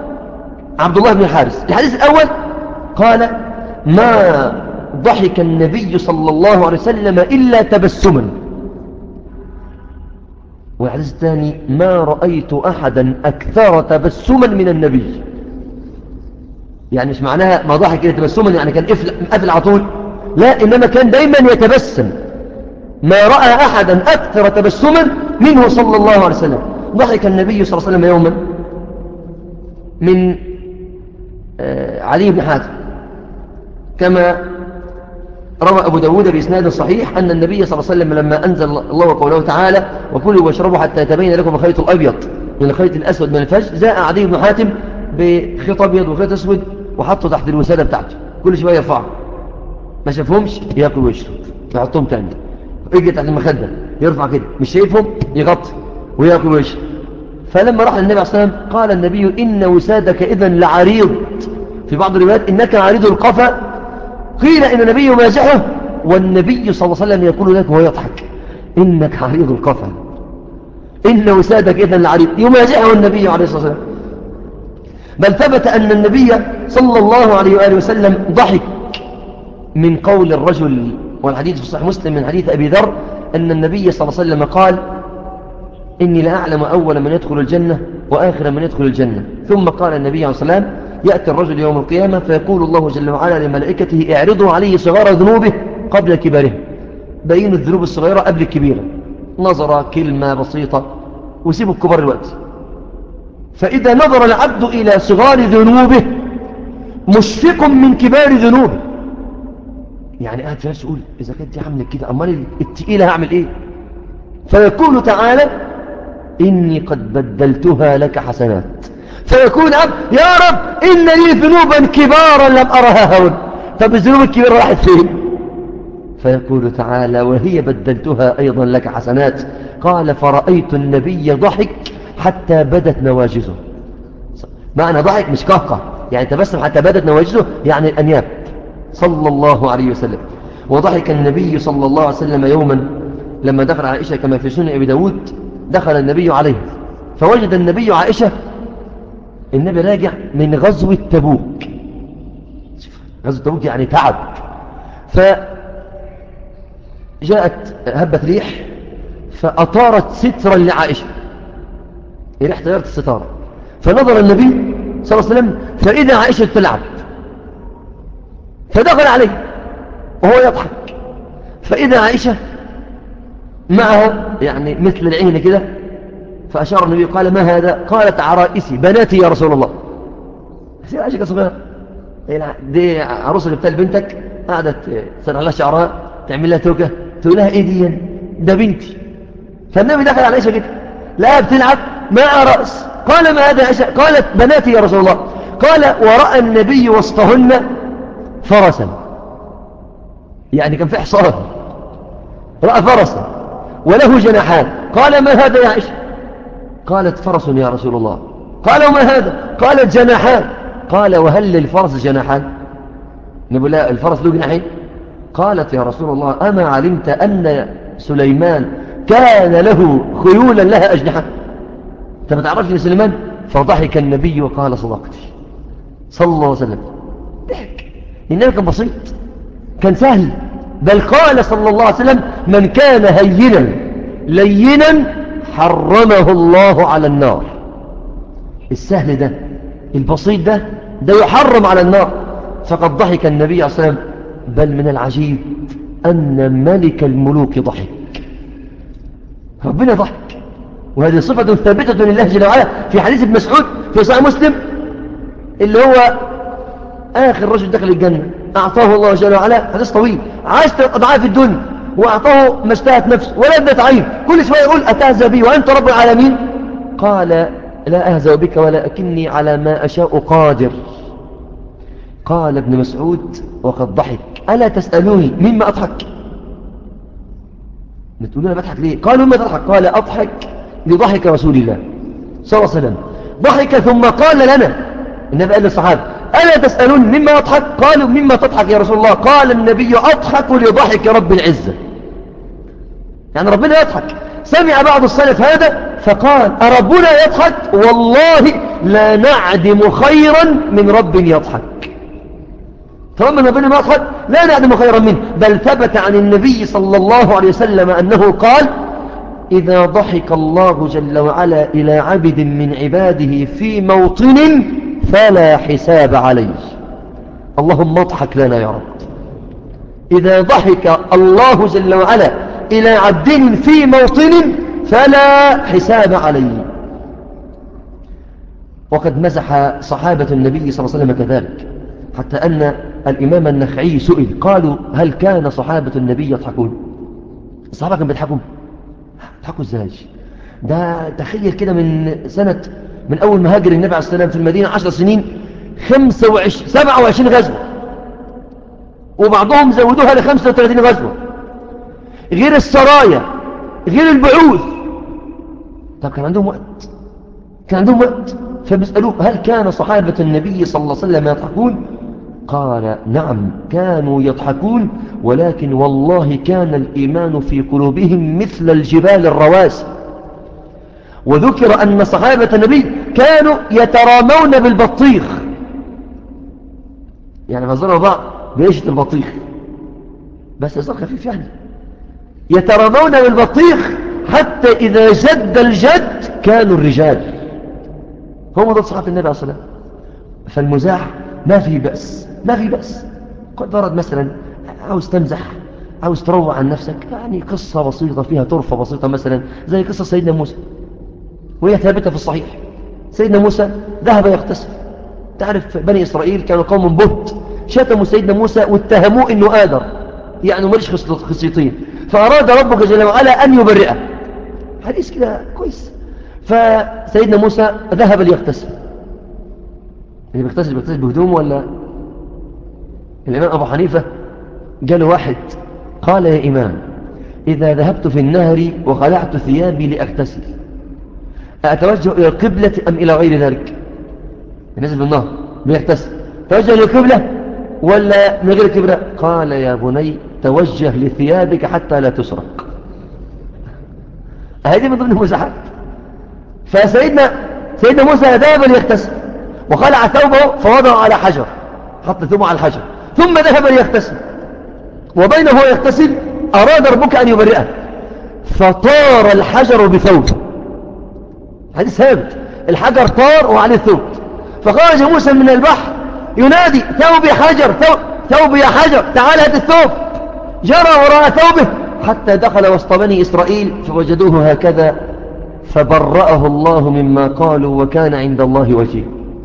عبد الله بن الحارث الحديث الأول قال ما ضحك النبي صلى الله عليه وسلم إلا تبسما والحديث الثاني ما رأيت أحدا أكثر تبسما من النبي يعني مش معناها ما ضحك إلا تبسما يعني كان قفل على طول لا إنما كان دايما يتبسم ما رأى أحدا أكثر تبسما منه صلى الله عليه وسلم ضحك النبي صلى الله عليه وسلم يوما من آه، علي بن حاتم كما روى أبو داود بإسناد صحيح أن النبي صلى الله عليه وسلم لما أنزل الله قوله تعالى وكلوا واشربوا حتى يتبين لكم الخيط الأبيض من الخيط الأسود من الفجر جاء عدي بن حاتم بخيط أبيض وخيط أسود وحطه تحت الوسادة بتاعته كل شوية يرفعه ما شافهمش ياكل ويشرب يحطهم تاني يجي تحت المخدة يرفع كده مش شايفهم يغطي وياكل ويشرب فلما راح النبي عليه الصلاة والسلام قال النبي إن وسادك إذا لعريض في بعض الروايات إنك عريض القفا قيل إن النبي يمازحه والنبي صلى الله عليه وسلم يقول لك وهو يضحك إنك عريض القفا إن وسادك إذا لعريض يمازحه النبي عليه الصلاة والسلام بل ثبت أن النبي صلى الله عليه وآله وسلم ضحك من قول الرجل والحديث في صحيح مسلم من حديث أبي ذر أن النبي صلى الله عليه وسلم قال إني لا أعلم أول من يدخل الجنة وآخر من يدخل الجنة ثم قال النبي عليه الصلاة والسلام يأتي الرجل يوم القيامة فيقول الله جل وعلا لملائكته اعرضوا عليه صغار ذنوبه قبل كباره بينوا الذنوب الصغيرة قبل الكبيرة نظرة كلمة بسيطة وسيبوا الكبار الوقت فإذا نظر العبد إلى صغار ذنوبه مشفق من كبار ذنوبه يعني قاعد فيها يقول إذا كنت دي عملت كده أمال التقيلة هعمل إيه فيقول تعالى إني قد بدلتها لك حسنات فيكون عبد يا رب إن لي ذنوبا كبارا لم أرها هون طب الذنوب الكبيرة راحت فين فيقول تعالى وهي بدلتها أيضا لك حسنات قال فرأيت النبي ضحك حتى بدت نواجزه معنى ضحك مش كهكه يعني تبسم حتى بدت نواجزه يعني الأنياب صلى الله عليه وسلم وضحك النبي صلى الله عليه وسلم يوما لما دخل عائشة كما في سنة أبي داود دخل النبي عليه فوجد النبي عائشة النبي راجع من غزوة تبوك غزوة تبوك يعني تعب فجاءت هبة ريح فأطارت سترا لعائشة ريح طيارة الستارة فنظر النبي صلى الله عليه وسلم فإذا عائشة تلعب فدخل عليه وهو يضحك فإذا عائشة معها يعني مثل العين كده فأشار النبي قال ما هذا قالت عرائسي بناتي يا رسول الله سير عائشة صغيرة دي عروسة اللي بتال بنتك قعدت تسرع لها شعرها تعمل لها توكة تقول لها ايه دي ده بنتي فالنبي دخل على عائشة كده لا بتلعب مع رأس قال ما هذا عائشة قالت بناتي يا رسول الله قال ورأى النبي وسطهن فرسا يعني كان في حصان رأى فرسا وله جناحان قال ما هذا يا عائشة قالت فرس يا رسول الله قال وما هذا قالت جناحان قال وهل للفرس جناحان نقول لا الفرس له جناحين قالت يا رسول الله أما علمت أن سليمان كان له خيولا لها أجنحة أنت ما تعرفش لسليمان فضحك النبي وقال صدقتي صلى الله عليه وسلم ضحك النبي كان بسيط كان سهل بل قال صلى الله عليه وسلم من كان هينا لينا حرمه الله على النار السهل ده البسيط ده ده يحرم على النار فقد ضحك النبي عليه الصلاة والسلام بل من العجيب أن ملك الملوك ضحك ربنا ضحك وهذه صفة ثابتة لله جل وعلا في حديث ابن مسعود في صحيح مسلم اللي هو آخر رجل دخل الجنة أعطاه الله جل وعلا حديث طويل عاش أضعاف الدنيا وأعطاه ما اشتهت نفسه ولا ابنة عين كل شوية يقول أتهزى بي وأنت رب العالمين قال لا أهزأ بك ولكني على ما أشاء قادر قال ابن مسعود وقد ضحك ألا تسألوني مما أضحك تقولون بضحك ليه قالوا مما تضحك قال أضحك لضحك رسول الله صلى الله عليه وسلم ضحك ثم قال لنا النبي قال للصحابة ألا تسألون مما أضحك قالوا مما تضحك يا رسول الله قال النبي أضحك لضحك رب العزة يعني ربنا يضحك سمع بعض السلف هذا فقال أربنا يضحك والله لا نعدم خيرا من رب يضحك طالما ربنا ما يضحك لا نعدم خيرا منه بل ثبت عن النبي صلى الله عليه وسلم أنه قال إذا ضحك الله جل وعلا إلى عبد من عباده في موطن فلا حساب عليه اللهم اضحك لنا يا رب إذا ضحك الله جل وعلا إلى عبد في موطن فلا حساب عليه وقد مزح صحابة النبي صلى الله عليه وسلم كذلك حتى أن الإمام النخعي سئل قالوا هل كان صحابة النبي يضحكون الصحابة كانوا بيضحكوا يضحكوا ازاي ده تخيل كده من سنة من أول ما هاجر النبي عليه السلام في المدينة عشر سنين 25 27 غزوة وبعضهم زودوها ل 35 غزوة غير السرايا غير البعوث طب كان عندهم وقت كان عندهم وقت فبيسألوه هل كان صحابة النبي صلى الله عليه وسلم يضحكون قال نعم كانوا يضحكون ولكن والله كان الإيمان في قلوبهم مثل الجبال الرواسي وذكر أن صحابة النبي كانوا يترامون بالبطيخ يعني فزروا بعض بيشت البطيخ بس هزار خفيف يعني يترامون بالبطيخ حتى إذا جد الجد كانوا الرجال هم ضد صحابة النبي عليه الصلاة والسلام فالمزاح ما في بأس ما في بأس قد ورد مثلا عاوز تمزح عاوز تروع عن نفسك يعني قصة بسيطة فيها طرفة بسيطة مثلا زي قصة سيدنا موسى وهي ثابتة في الصحيح سيدنا موسى ذهب يغتسل تعرف بني إسرائيل كانوا قوم بهت شتموا سيدنا موسى واتهموه انه آدر يعني مالش خصيتين فأراد ربك جل وعلا أن يبرئه حديث كده كويس فسيدنا موسى ذهب ليغتسل اللي بيغتسل بيغتسل بهدوم ولا الإمام أبو حنيفة قال واحد قال يا إمام إذا ذهبت في النهر وخلعت ثيابي لأغتسل أتوجه إلى القبلة أم إلى غير ذلك نزل بالنهر بيغتسل توجه للقبلة ولا من غير القبلة قال يا بني توجه لثيابك حتى لا تسرق هذه من ضمن المزاحات فسيدنا سيدنا موسى ذهب ليغتسل وخلع ثوبه فوضعه على حجر حط ثوبه على الحجر ثم ذهب ليغتسل وبينه يغتسل أراد ربك أن يبرئه فطار الحجر بثوبه هذه ثابت الحجر طار وعليه ثوب فخرج موسى من البحر ينادي ثوبي حجر ثوب, ثوب يا حجر تعال هات الثوب جرى وراء ثوبه حتى دخل وسط بني إسرائيل فوجدوه هكذا فبرأه الله مما قالوا وكان عند الله وجيه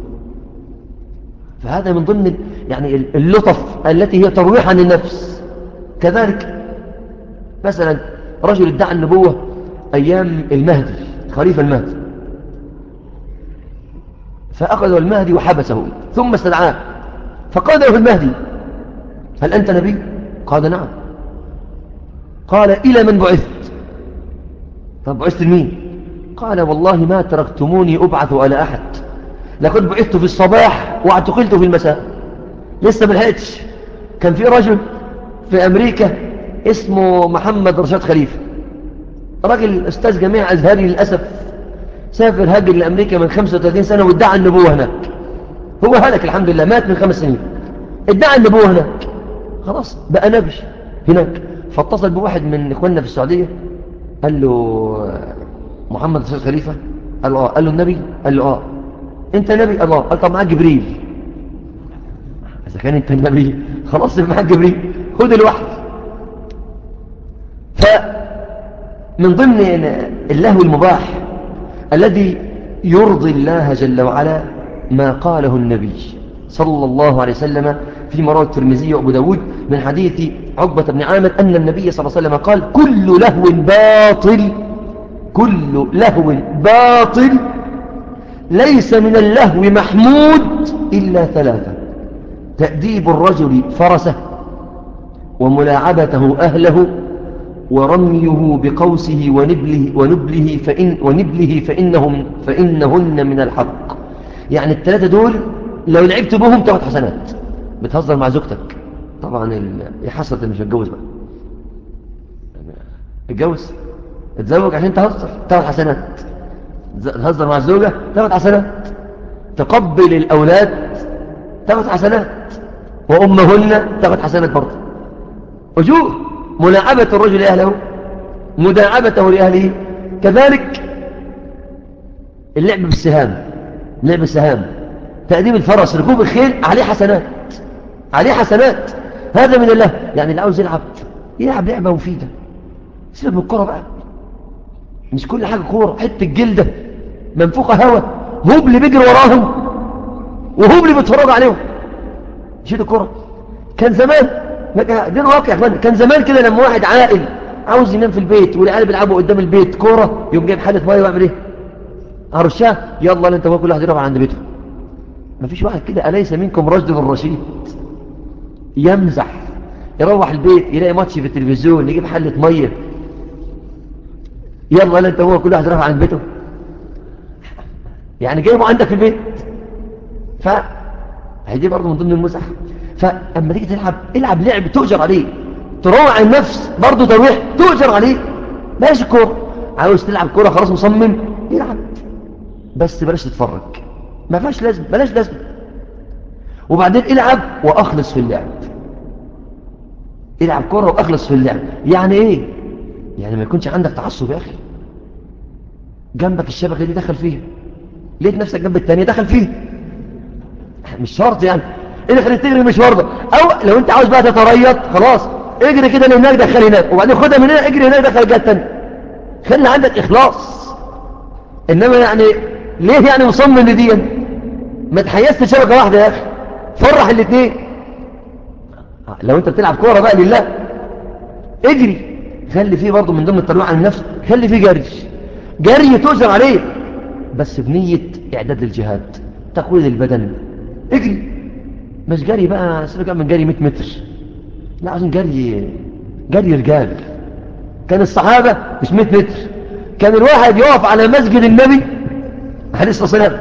فهذا من ضمن يعني اللطف التي هي ترويح عن النفس كذلك مثلا رجل ادعى النبوة أيام المهدي خليفة المهدي فأخذه المهدي وحبسه ثم استدعاه فقال له المهدي هل أنت نبي؟ قال نعم قال إلى من بعثت؟ طب بعثت لمين؟ قال والله ما تركتموني أبعث على أحد لقد بعثت في الصباح واعتقلت في المساء لسه ملحقتش كان في رجل في أمريكا اسمه محمد رشاد خليفة راجل أستاذ جامعة أزهري للأسف سافر هاجر لأمريكا من 35 سنة وادعى النبوة هناك هو هلك الحمد لله مات من خمس سنين ادعى النبوة هناك خلاص بقى نبي هناك فاتصل بواحد من إخواننا في السعودية قال له محمد رشاد خليفة قال له آه قال له النبي قال له آه أنت نبي الله قال طب معاك جبريل إذا كان أنت النبي خلاص معاك جبريل خد الوحي فمن ضمن اللهو المباح الذي يرضي الله جل وعلا ما قاله النبي صلى الله عليه وسلم في مرات الترمذي وابو داود من حديث عقبة بن عامر أن النبي صلى الله عليه وسلم قال كل لهو باطل كل لهو باطل ليس من اللهو محمود إلا ثلاثة تأديب الرجل فرسه وملاعبته أهله ورميه بقوسه ونبله, ونبله, فإن ونبله فإنهم فإنهن من الحق يعني الثلاثة دول لو لعبت بهم تاخد حسنات بتهزر مع زوجتك طبعا يا حسرة مش هتجوز بقى اتجوز اتزوج عشان تهزر تاخد حسنات تهزر مع الزوجة تاخد حسنات تقبل الأولاد تاخد حسنات وأمهن تاخد حسنات برضه أجور ملاعبة الرجل لأهله مداعبته لأهله كذلك اللعب بالسهام لعب السهام تأديب الفرس ركوب الخيل عليه حسنات عليه حسنات هذا من الله يعني اللي عاوز يلعب يلعب لعبة مفيدة سيبك من الكرة بقى مش كل حاجة كورة حتة جلدة منفوخة هوا هوب اللي بيجري وراهم وهوب اللي بيتفرج عليهم شيل الكرة كان زمان دي الواقع كمان كان زمان كده لما واحد عاقل عاوز ينام في البيت والعيال بيلعبوا قدام البيت كورة يوم جايب حالة ميه ويعمل ايه ارشاه يلا انت كل واحد يروح عند بيته مفيش واحد كده أليس منكم رجل الرشيد يمزح يروح البيت يلاقي ماتش في التلفزيون يجيب حلة مية يلا لا انت هو كل واحد راح عند بيته يعني جايبه عندك في البيت ف هيدي برضه من ضمن المزح فاما تيجي تلعب العب لعب تؤجر عليه تروع النفس برضه ترويح تؤجر عليه بلاش الكوره عاوز تلعب كوره خلاص مصمم يلعب بس بلاش تتفرج ما فيهاش لازم بلاش لازم وبعدين العب واخلص في اللعب العب كوره واخلص في اللعب يعني ايه يعني ما يكونش عندك تعصب يا اخي جنبك الشبكه دي دخل فيها لقيت نفسك جنب الثانيه دخل فيها مش شرط يعني اللي إيه خليك تجري مش برضه او لو انت عاوز بقى تتريض خلاص اجري كده لهناك دخل هناك وبعدين خدها من هنا اجري هناك دخل الجهه الثانيه خلي عندك اخلاص انما يعني ليه يعني مصمم لدي ما تحيزت شبكه واحده يا اخي فرح الاثنين لو انت بتلعب كوره بقى لله اجري خلي فيه برضه من ضمن الترويع عن النفس خلي فيه جري جري تؤجر عليه بس بنية إعداد للجهاد تقويض البدن اجري مش جري بقى سيبك من جري 100 متر لا عايزين جري جري رجال كان الصحابة مش 100 متر كان الواحد يقف على مسجد النبي عليه الصلاة والسلام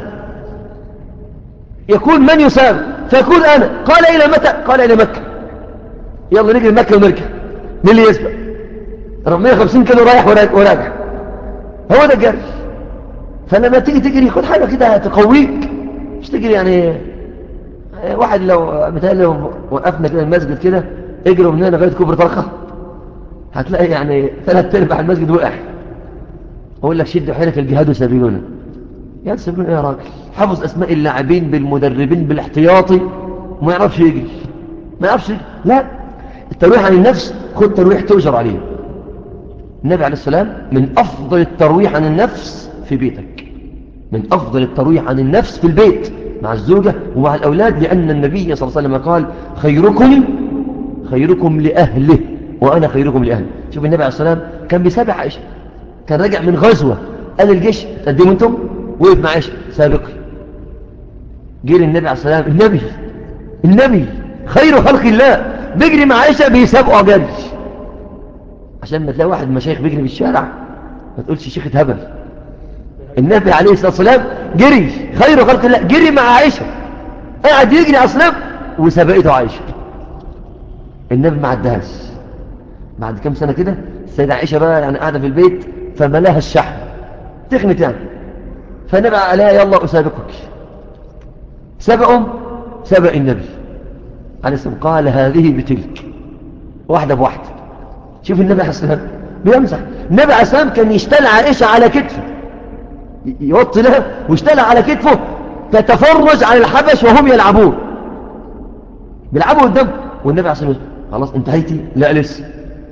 يكون من يسام فيكون أنا قال إلى متى قال إلى مكة يلا نجري مكة ونرجع مين اللي يسبق 150 كيلو رايح وراجع هو ده الجري فلما تيجي تجري خد حاجة كده تقويك مش تجري يعني واحد لو مثال لو وقفنا كده المسجد كده اجروا من هنا لغاية كبر طرخة هتلاقي يعني ثلاث ارباع المسجد وقع اقول لك شد حيلك الجهاد سبيلنا يا سبيلنا ايه يا راجل حفظ اسماء اللاعبين بالمدربين بالاحتياطي وما يعرفش يجري ما يعرفش يجري. لا الترويح عن النفس خد ترويح تؤجر عليه النبي عليه السلام من افضل الترويح عن النفس في بيتك من افضل الترويح عن النفس في البيت مع الزوجة ومع الأولاد لأن النبي صلى الله عليه وسلم قال خيركم خيركم لأهله وأنا خيركم لأهله شوف النبي عليه السلام كان بيسابع عائشة كان راجع من غزوة قال الجيش تقدموا انتم وقف مع عائشة سابقي جيل النبي عليه السلام النبي النبي خير خلق الله بيجري مع عائشة بيسابقوا جري عشان ما تلاقي واحد مشايخ بيجري في الشارع ما تقولش شيخ اتهبل النبي عليه الصلاة والسلام جري خير خلق الله جري مع عائشة قاعد يجري أصلا وسبقته عائشة النبي ما عدهاش بعد كم سنة كده السيدة عائشة بقى يعني قاعدة في البيت فملاها الشحن تخنت يعني فالنبي عليها يلا أسابقك سبقهم سبق النبي عليه الصلاة قال هذه بتلك واحدة بواحدة شوف النبي عليه الصلاة بيمزح النبي عليه الصلاة كان يشتل عائشة على كتفه يوطي لها واشتلها على كتفه تتفرج على الحبش وهم يلعبون بيلعبوا قدام والنبي عليه الصلاة خلاص انتهيتي لا لسه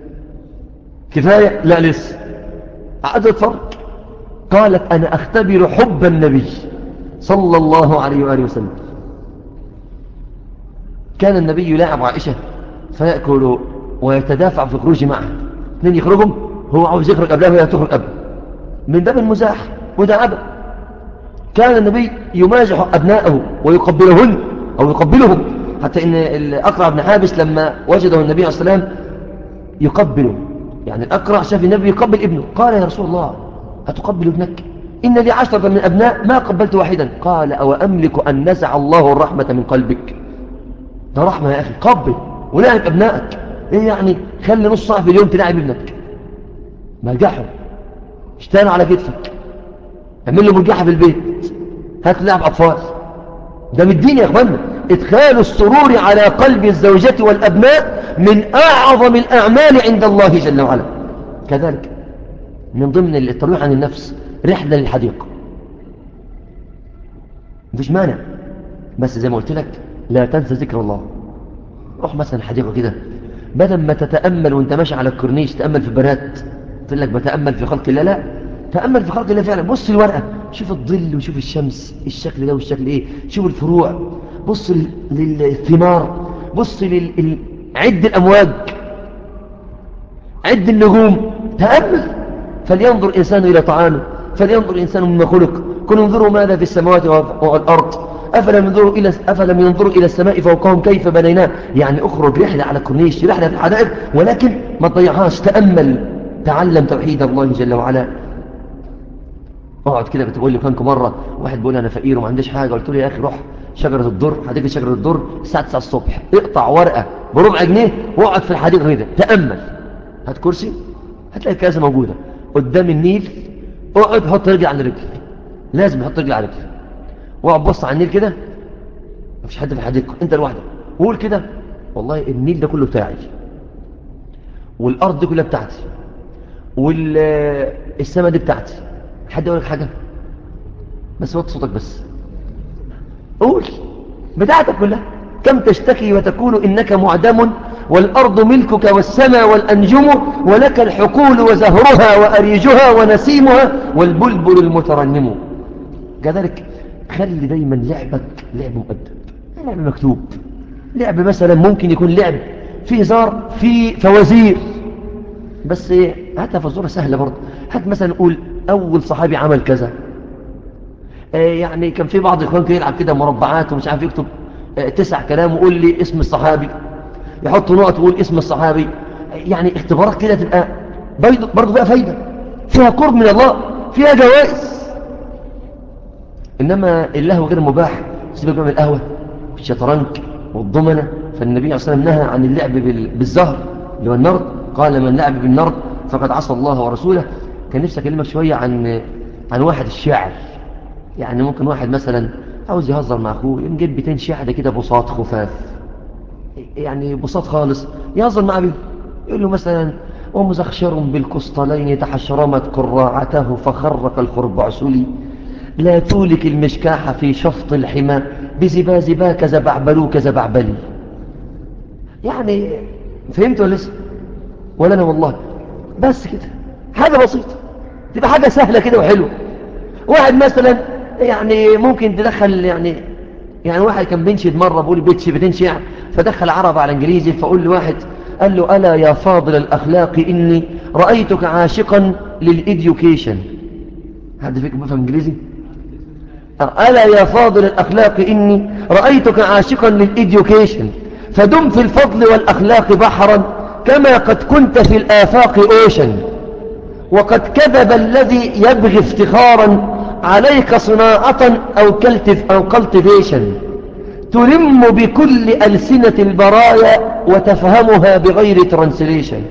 كفاية لا لسه قعد اتفرج قالت أنا أختبر حب النبي صلى الله عليه وآله وسلم كان النبي يلاعب عائشة فيأكل ويتدافع في خروج معها اثنين يخرجهم هو عاوز يخرج قبلها وهي تخرج قبل من باب المزاح وده عبد كان النبي يمازح أبناءه ويقبلهن أو يقبلهم حتى إن الأقرع بن حابس لما وجده النبي عليه الصلاة والسلام يقبله يعني الأقرع شاف النبي يقبل ابنه قال يا رسول الله أتقبل ابنك إن لي عشرة من أبناء ما قبلت واحدا قال أو أملك أن نزع الله الرحمة من قلبك ده رحمة يا أخي قبل ولاعب أبنائك إيه يعني خلي نص ساعة في اليوم تلاعب ابنك مرجحه اشتغل على كتفك اعمل له مرجحة في البيت هات لعب أطفال ده من الدين يا اخوانا ادخال السرور على قلب الزوجة والابناء من اعظم الاعمال عند الله جل وعلا كذلك من ضمن الترويح عن النفس رحلة للحديقة مفيش مانع بس زي ما قلت لك لا تنسى ذكر الله روح مثلا حديقة كده بدل ما تتأمل وانت ماشي على الكورنيش تأمل في البنات تقول لك بتأمل في خلق الله لا تأمل في خلق الله فعلا بص الورقة شوف الظل وشوف الشمس الشكل ده والشكل ايه شوف الفروع بص للثمار بص لل... عد الأمواج عد النجوم تأمل فلينظر إنسان إلى طعامه فلينظر إنسان مما خلق كن انظروا ماذا في السماوات والأرض أفلم ينظروا إلى أفلم ينظروا إلى السماء فوقهم كيف بنيناه يعني اخرج رحلة على الكورنيش رحلة في الحدائق ولكن ما تضيعهاش تأمل تعلم توحيد الله جل وعلا اقعد كده بتقول لي كانكم مرة واحد بيقول أنا فقير وما عنديش حاجة قلت له يا أخي روح شجرة الدر حديقة شجرة الدر الساعة 9 الصبح اقطع ورقة بربع جنيه واقعد في الحديقة كده تأمل هات كرسي هتلاقي الكاسة موجودة قدام النيل اقعد حط رجل على رجل لازم تحط رجل على رجل واقعد بص على النيل كده مفيش حد في الحديقة انت لوحدك وقول كده والله النيل ده كله بتاعي والارض دي كلها بتاعتي والسماء دي بتاعتي حد يقول لك حاجة بس وقت صوتك بس قول بتاعتك كلها كم تشتكي وتقول إنك معدم والأرض ملكك والسماء والأنجم ولك الحقول وزهرها وأريجها ونسيمها والبلبل المترنم كذلك خلي دايما لعبك لعب مؤدب لعب مكتوب لعب مثلا ممكن يكون لعب في هزار في فوازير بس هاتها فزورة سهلة برضه هات مثلا نقول أول صحابي عمل كذا يعني كان في بعض الإخوان كده يلعب كده مربعات ومش عارف يكتب تسع كلام ويقول لي اسم الصحابي يحط نقط ويقول اسم الصحابي يعني اختبارات كده تبقى برضه فيها فايدة فيها قرب من الله فيها جوائز إنما اللهو غير مباح سيبك من القهوة والشطرنج والضمنة فالنبي صلى الله عليه وسلم نهى عن اللعب بالزهر اللي هو النرد قال من لعب بالنرد فقد عصى الله ورسوله كان نفسي أكلمك شوية عن عن واحد الشاعر يعني ممكن واحد مثلا عاوز يهزر مع أخوه نجيب بيتين شعر كده بساط خفاف يعني بساط خالص يهزر معه بيه يقول له مثلا ومزخشر بالكسطلين تحشرمت قراعته فخرق الخربع سلي لا تولك المشكاح في شفط الحمى بزبازباك زبعبلوك زبعبلي يعني فهمت ولا لسه ولا أنا والله بس كده حاجة بسيطة تبقى حاجة سهلة كده وحلوة واحد مثلا يعني ممكن تدخل يعني يعني واحد كان بينشد مرة بقول بيتش بتنشع فدخل عرب على انجليزي فقول لواحد قال له ألا يا فاضل الأخلاق إني رأيتك عاشقا للإديوكيشن حد فيكم بفهم انجليزي ألا يا فاضل الأخلاق إني رأيتك عاشقا للإديوكيشن فدم في الفضل والأخلاق بحرا كما قد كنت في الآفاق أوشن وقد كذب الذي يبغي افتخارا عليك صناعة أو, كلتف أو كلتفيشن تلم بكل ألسنة البرايا وتفهمها بغير ترانسليشن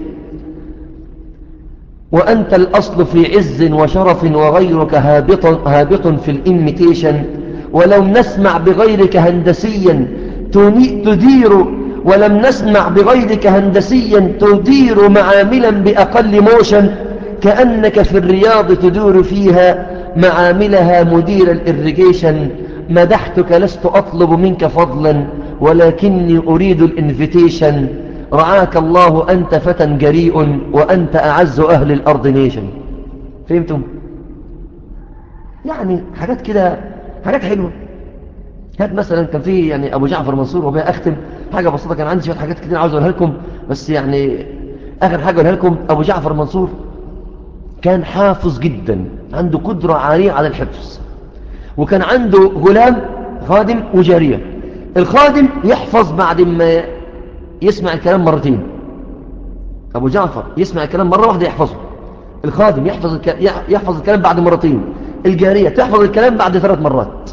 وأنت الأصل في عز وشرف وغيرك هابط, هابط في الإميتيشن ولو نسمع بغيرك هندسيا تدير ولم نسمع بغيرك هندسيا تدير معاملا بأقل موشن كأنك في الرياض تدور فيها معاملها مدير الإريجيشن مدحتك لست أطلب منك فضلا ولكني أريد الانفيتيشن رعاك الله أنت فتى جريء وأنت أعز أهل الأرض نيشن فهمتم؟ يعني حاجات كده حاجات حلوة هات مثلا كان في يعني أبو جعفر منصور وبها أختم حاجة بسيطة كان عندي شوية حاجات كتير عاوز أقولها لكم بس يعني آخر حاجة أقولها لكم أبو جعفر منصور كان حافظ جدا عنده قدرة عالية على الحفظ وكان عنده غلام خادم وجارية الخادم يحفظ بعد ما يسمع الكلام مرتين أبو جعفر يسمع الكلام مرة واحدة يحفظه الخادم يحفظ, الك... يحفظ الكلام بعد مرتين الجارية تحفظ الكلام بعد ثلاث مرات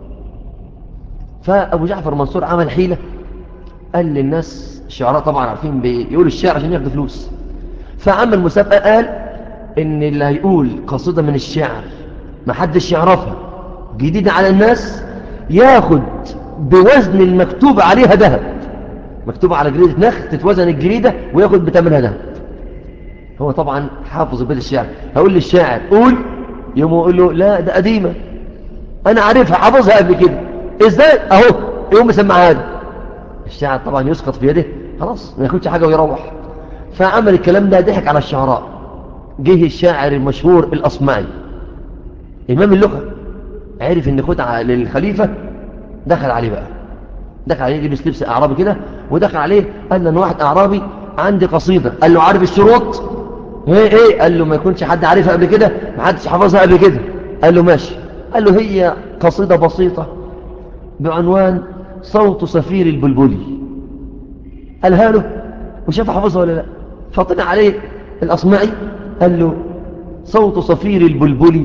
فأبو جعفر منصور عمل حيلة قال للناس الشعراء طبعا عارفين بيقولوا الشعر عشان ياخدوا فلوس فعمل مسابقة قال ان اللي هيقول قصيدة من الشعر ما حدش يعرفها جديدة على الناس ياخد بوزن المكتوب عليها ذهب مكتوب على جريدة نخل تتوزن الجريدة وياخد بتمنها ذهب هو طبعا حافظ بيت الشعر هقول للشاعر قول يوم يقول له لا ده قديمة أنا عارفها حافظها قبل كده إزاي أهو يوم مسمعها هذا الشاعر طبعا يسقط في يده خلاص ما ياخدش حاجة ويروح فعمل الكلام ده ضحك على الشعراء جه الشاعر المشهور الأصمعي إمام اللغة عرف إن خدعة للخليفة دخل عليه بقى دخل عليه لبس لبس أعرابي كده ودخل عليه قال له أن واحد أعرابي عندي قصيدة قال له عارف الشروط ايه ايه قال له ما يكونش حد عارفها قبل كده ما حدش حفظها قبل كده قال له ماشي قال له هي قصيدة بسيطة بعنوان صوت صفير البلبلي قالها له وشاف حفظها ولا لا فطلع عليه الأصمعي قال له صوت صفير البلبلي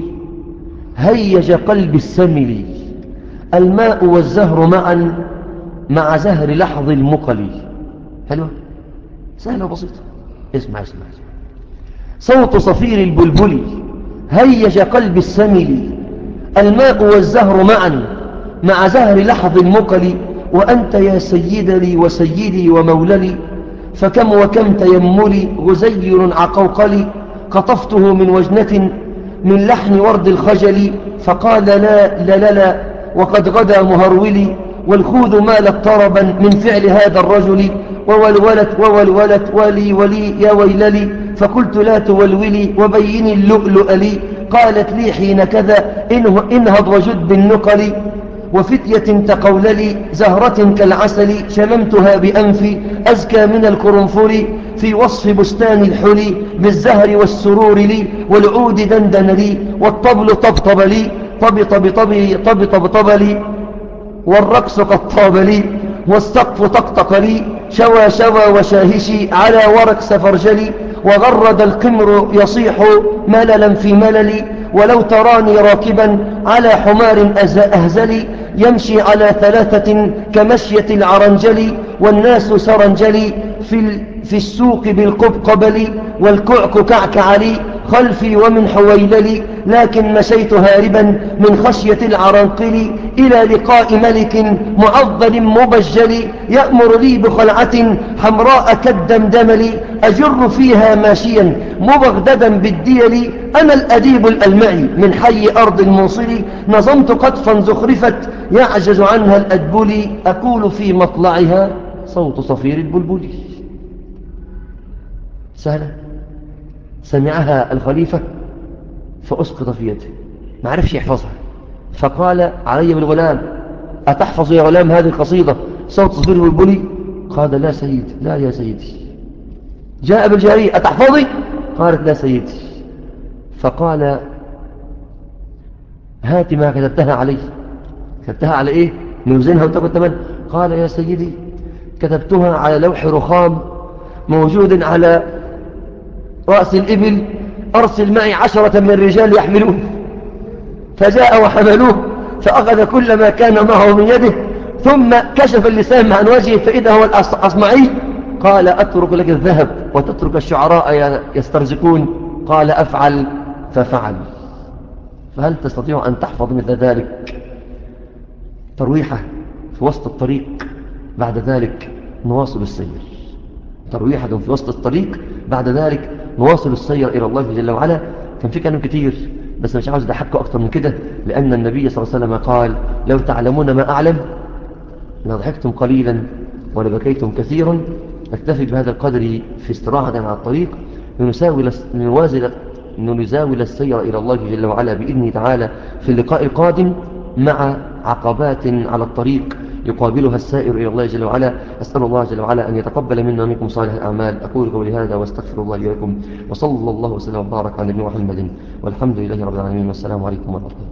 هيج قلب السمل الماء والزهر معا مع زهر لحظ المقل حلوة سهلة وبسيطة اسمع اسمع, اسمع. صوت صفير البلبل هيج قلب السمل الماء والزهر معا مع زهر لحظ المقل وأنت يا سيد لي وسيدي وموللي فكم وكم تيملي غزير عقوقلي قطفته من وجنة من لحن ورد الخجل فقال لا لا لا, لا وقد غدا مهرولي والخوذ مالت طربا من فعل هذا الرجل وولولت وولولت ولي ولي يا ويللي فقلت لا تولولي وبيني اللؤلؤ لي قالت لي حين كذا انهض وجد بالنقل وفتية تقوللي زهرة كالعسل شممتها بأنفي أزكى من الكرنفر في وصف بستان الحلي بالزهر والسرور لي والعود دندن لي والطبل طبطب لي طب طب طب طب طب طب لي والرقص قد طاب لي والسقف طقطق لي شوى شوى وشاهشي على ورق سفرجلي وغرد القمر يصيح مللا في مللي ولو تراني راكبا على حمار أهزلي يمشي على ثلاثة كمشية العرنجل والناس سرنجلي في, في السوق بالقبقبل والكعك كعكعلي خلفي ومن حويللي لكن مشيت هاربا من خشية العرنقل إلى لقاء ملك معظل مبجل يأمر لي بخلعة حمراء كالدمدمل أجر فيها ماشيا مبغددا بالديل أنا الأديب الألمعي من حي أرض الموصل نظمت قطفا زخرفت يعجز عنها الأدبل أقول في مطلعها صوت صفير البلبل سهلة سمعها الخليفة فأسقط في يده ما عرفش يحفظها فقال علي بالغلام أتحفظ يا غلام هذه القصيدة صوت صفير البلبلي قال لا سيد لا يا سيدي جاء بالجارية أتحفظي قالت لا سيدي فقال هات ما كتبتها علي كتبتها على ايه نوزنها وتاخد ثمن قال يا سيدي كتبتها على لوح رخام موجود على رأس الإبل أرسل معي عشرة من الرجال يحملوه فجاء وحملوه فأخذ كل ما كان معه من يده ثم كشف اللسان عن وجهه فإذا هو الأصمعي قال أترك لك الذهب وتترك الشعراء يسترزقون قال أفعل ففعل فهل تستطيع أن تحفظ مثل ذلك ترويحة في وسط الطريق بعد ذلك نواصل السير ترويحة في وسط الطريق بعد ذلك نواصل السير إلى الله جل وعلا كان في كلام كتير بس مش عاوز أضحكوا أكتر من كده لأن النبي صلى الله عليه وسلم قال لو تعلمون ما أعلم لضحكتم قليلا ولبكيتم كثيرا نكتفي بهذا القدر في استراحة على الطريق لنساول نوازل نزاول السير إلى الله جل وعلا بإذنه تعالى في اللقاء القادم مع عقبات على الطريق يقابلها السائر إلى الله جل وعلا أسأل الله جل وعلا أن يتقبل منا منكم صالح الأعمال أقول قولي هذا واستغفر الله لكم وصلى الله وسلم وبارك على نبينا محمد والحمد لله رب العالمين والسلام عليكم ورحمة الله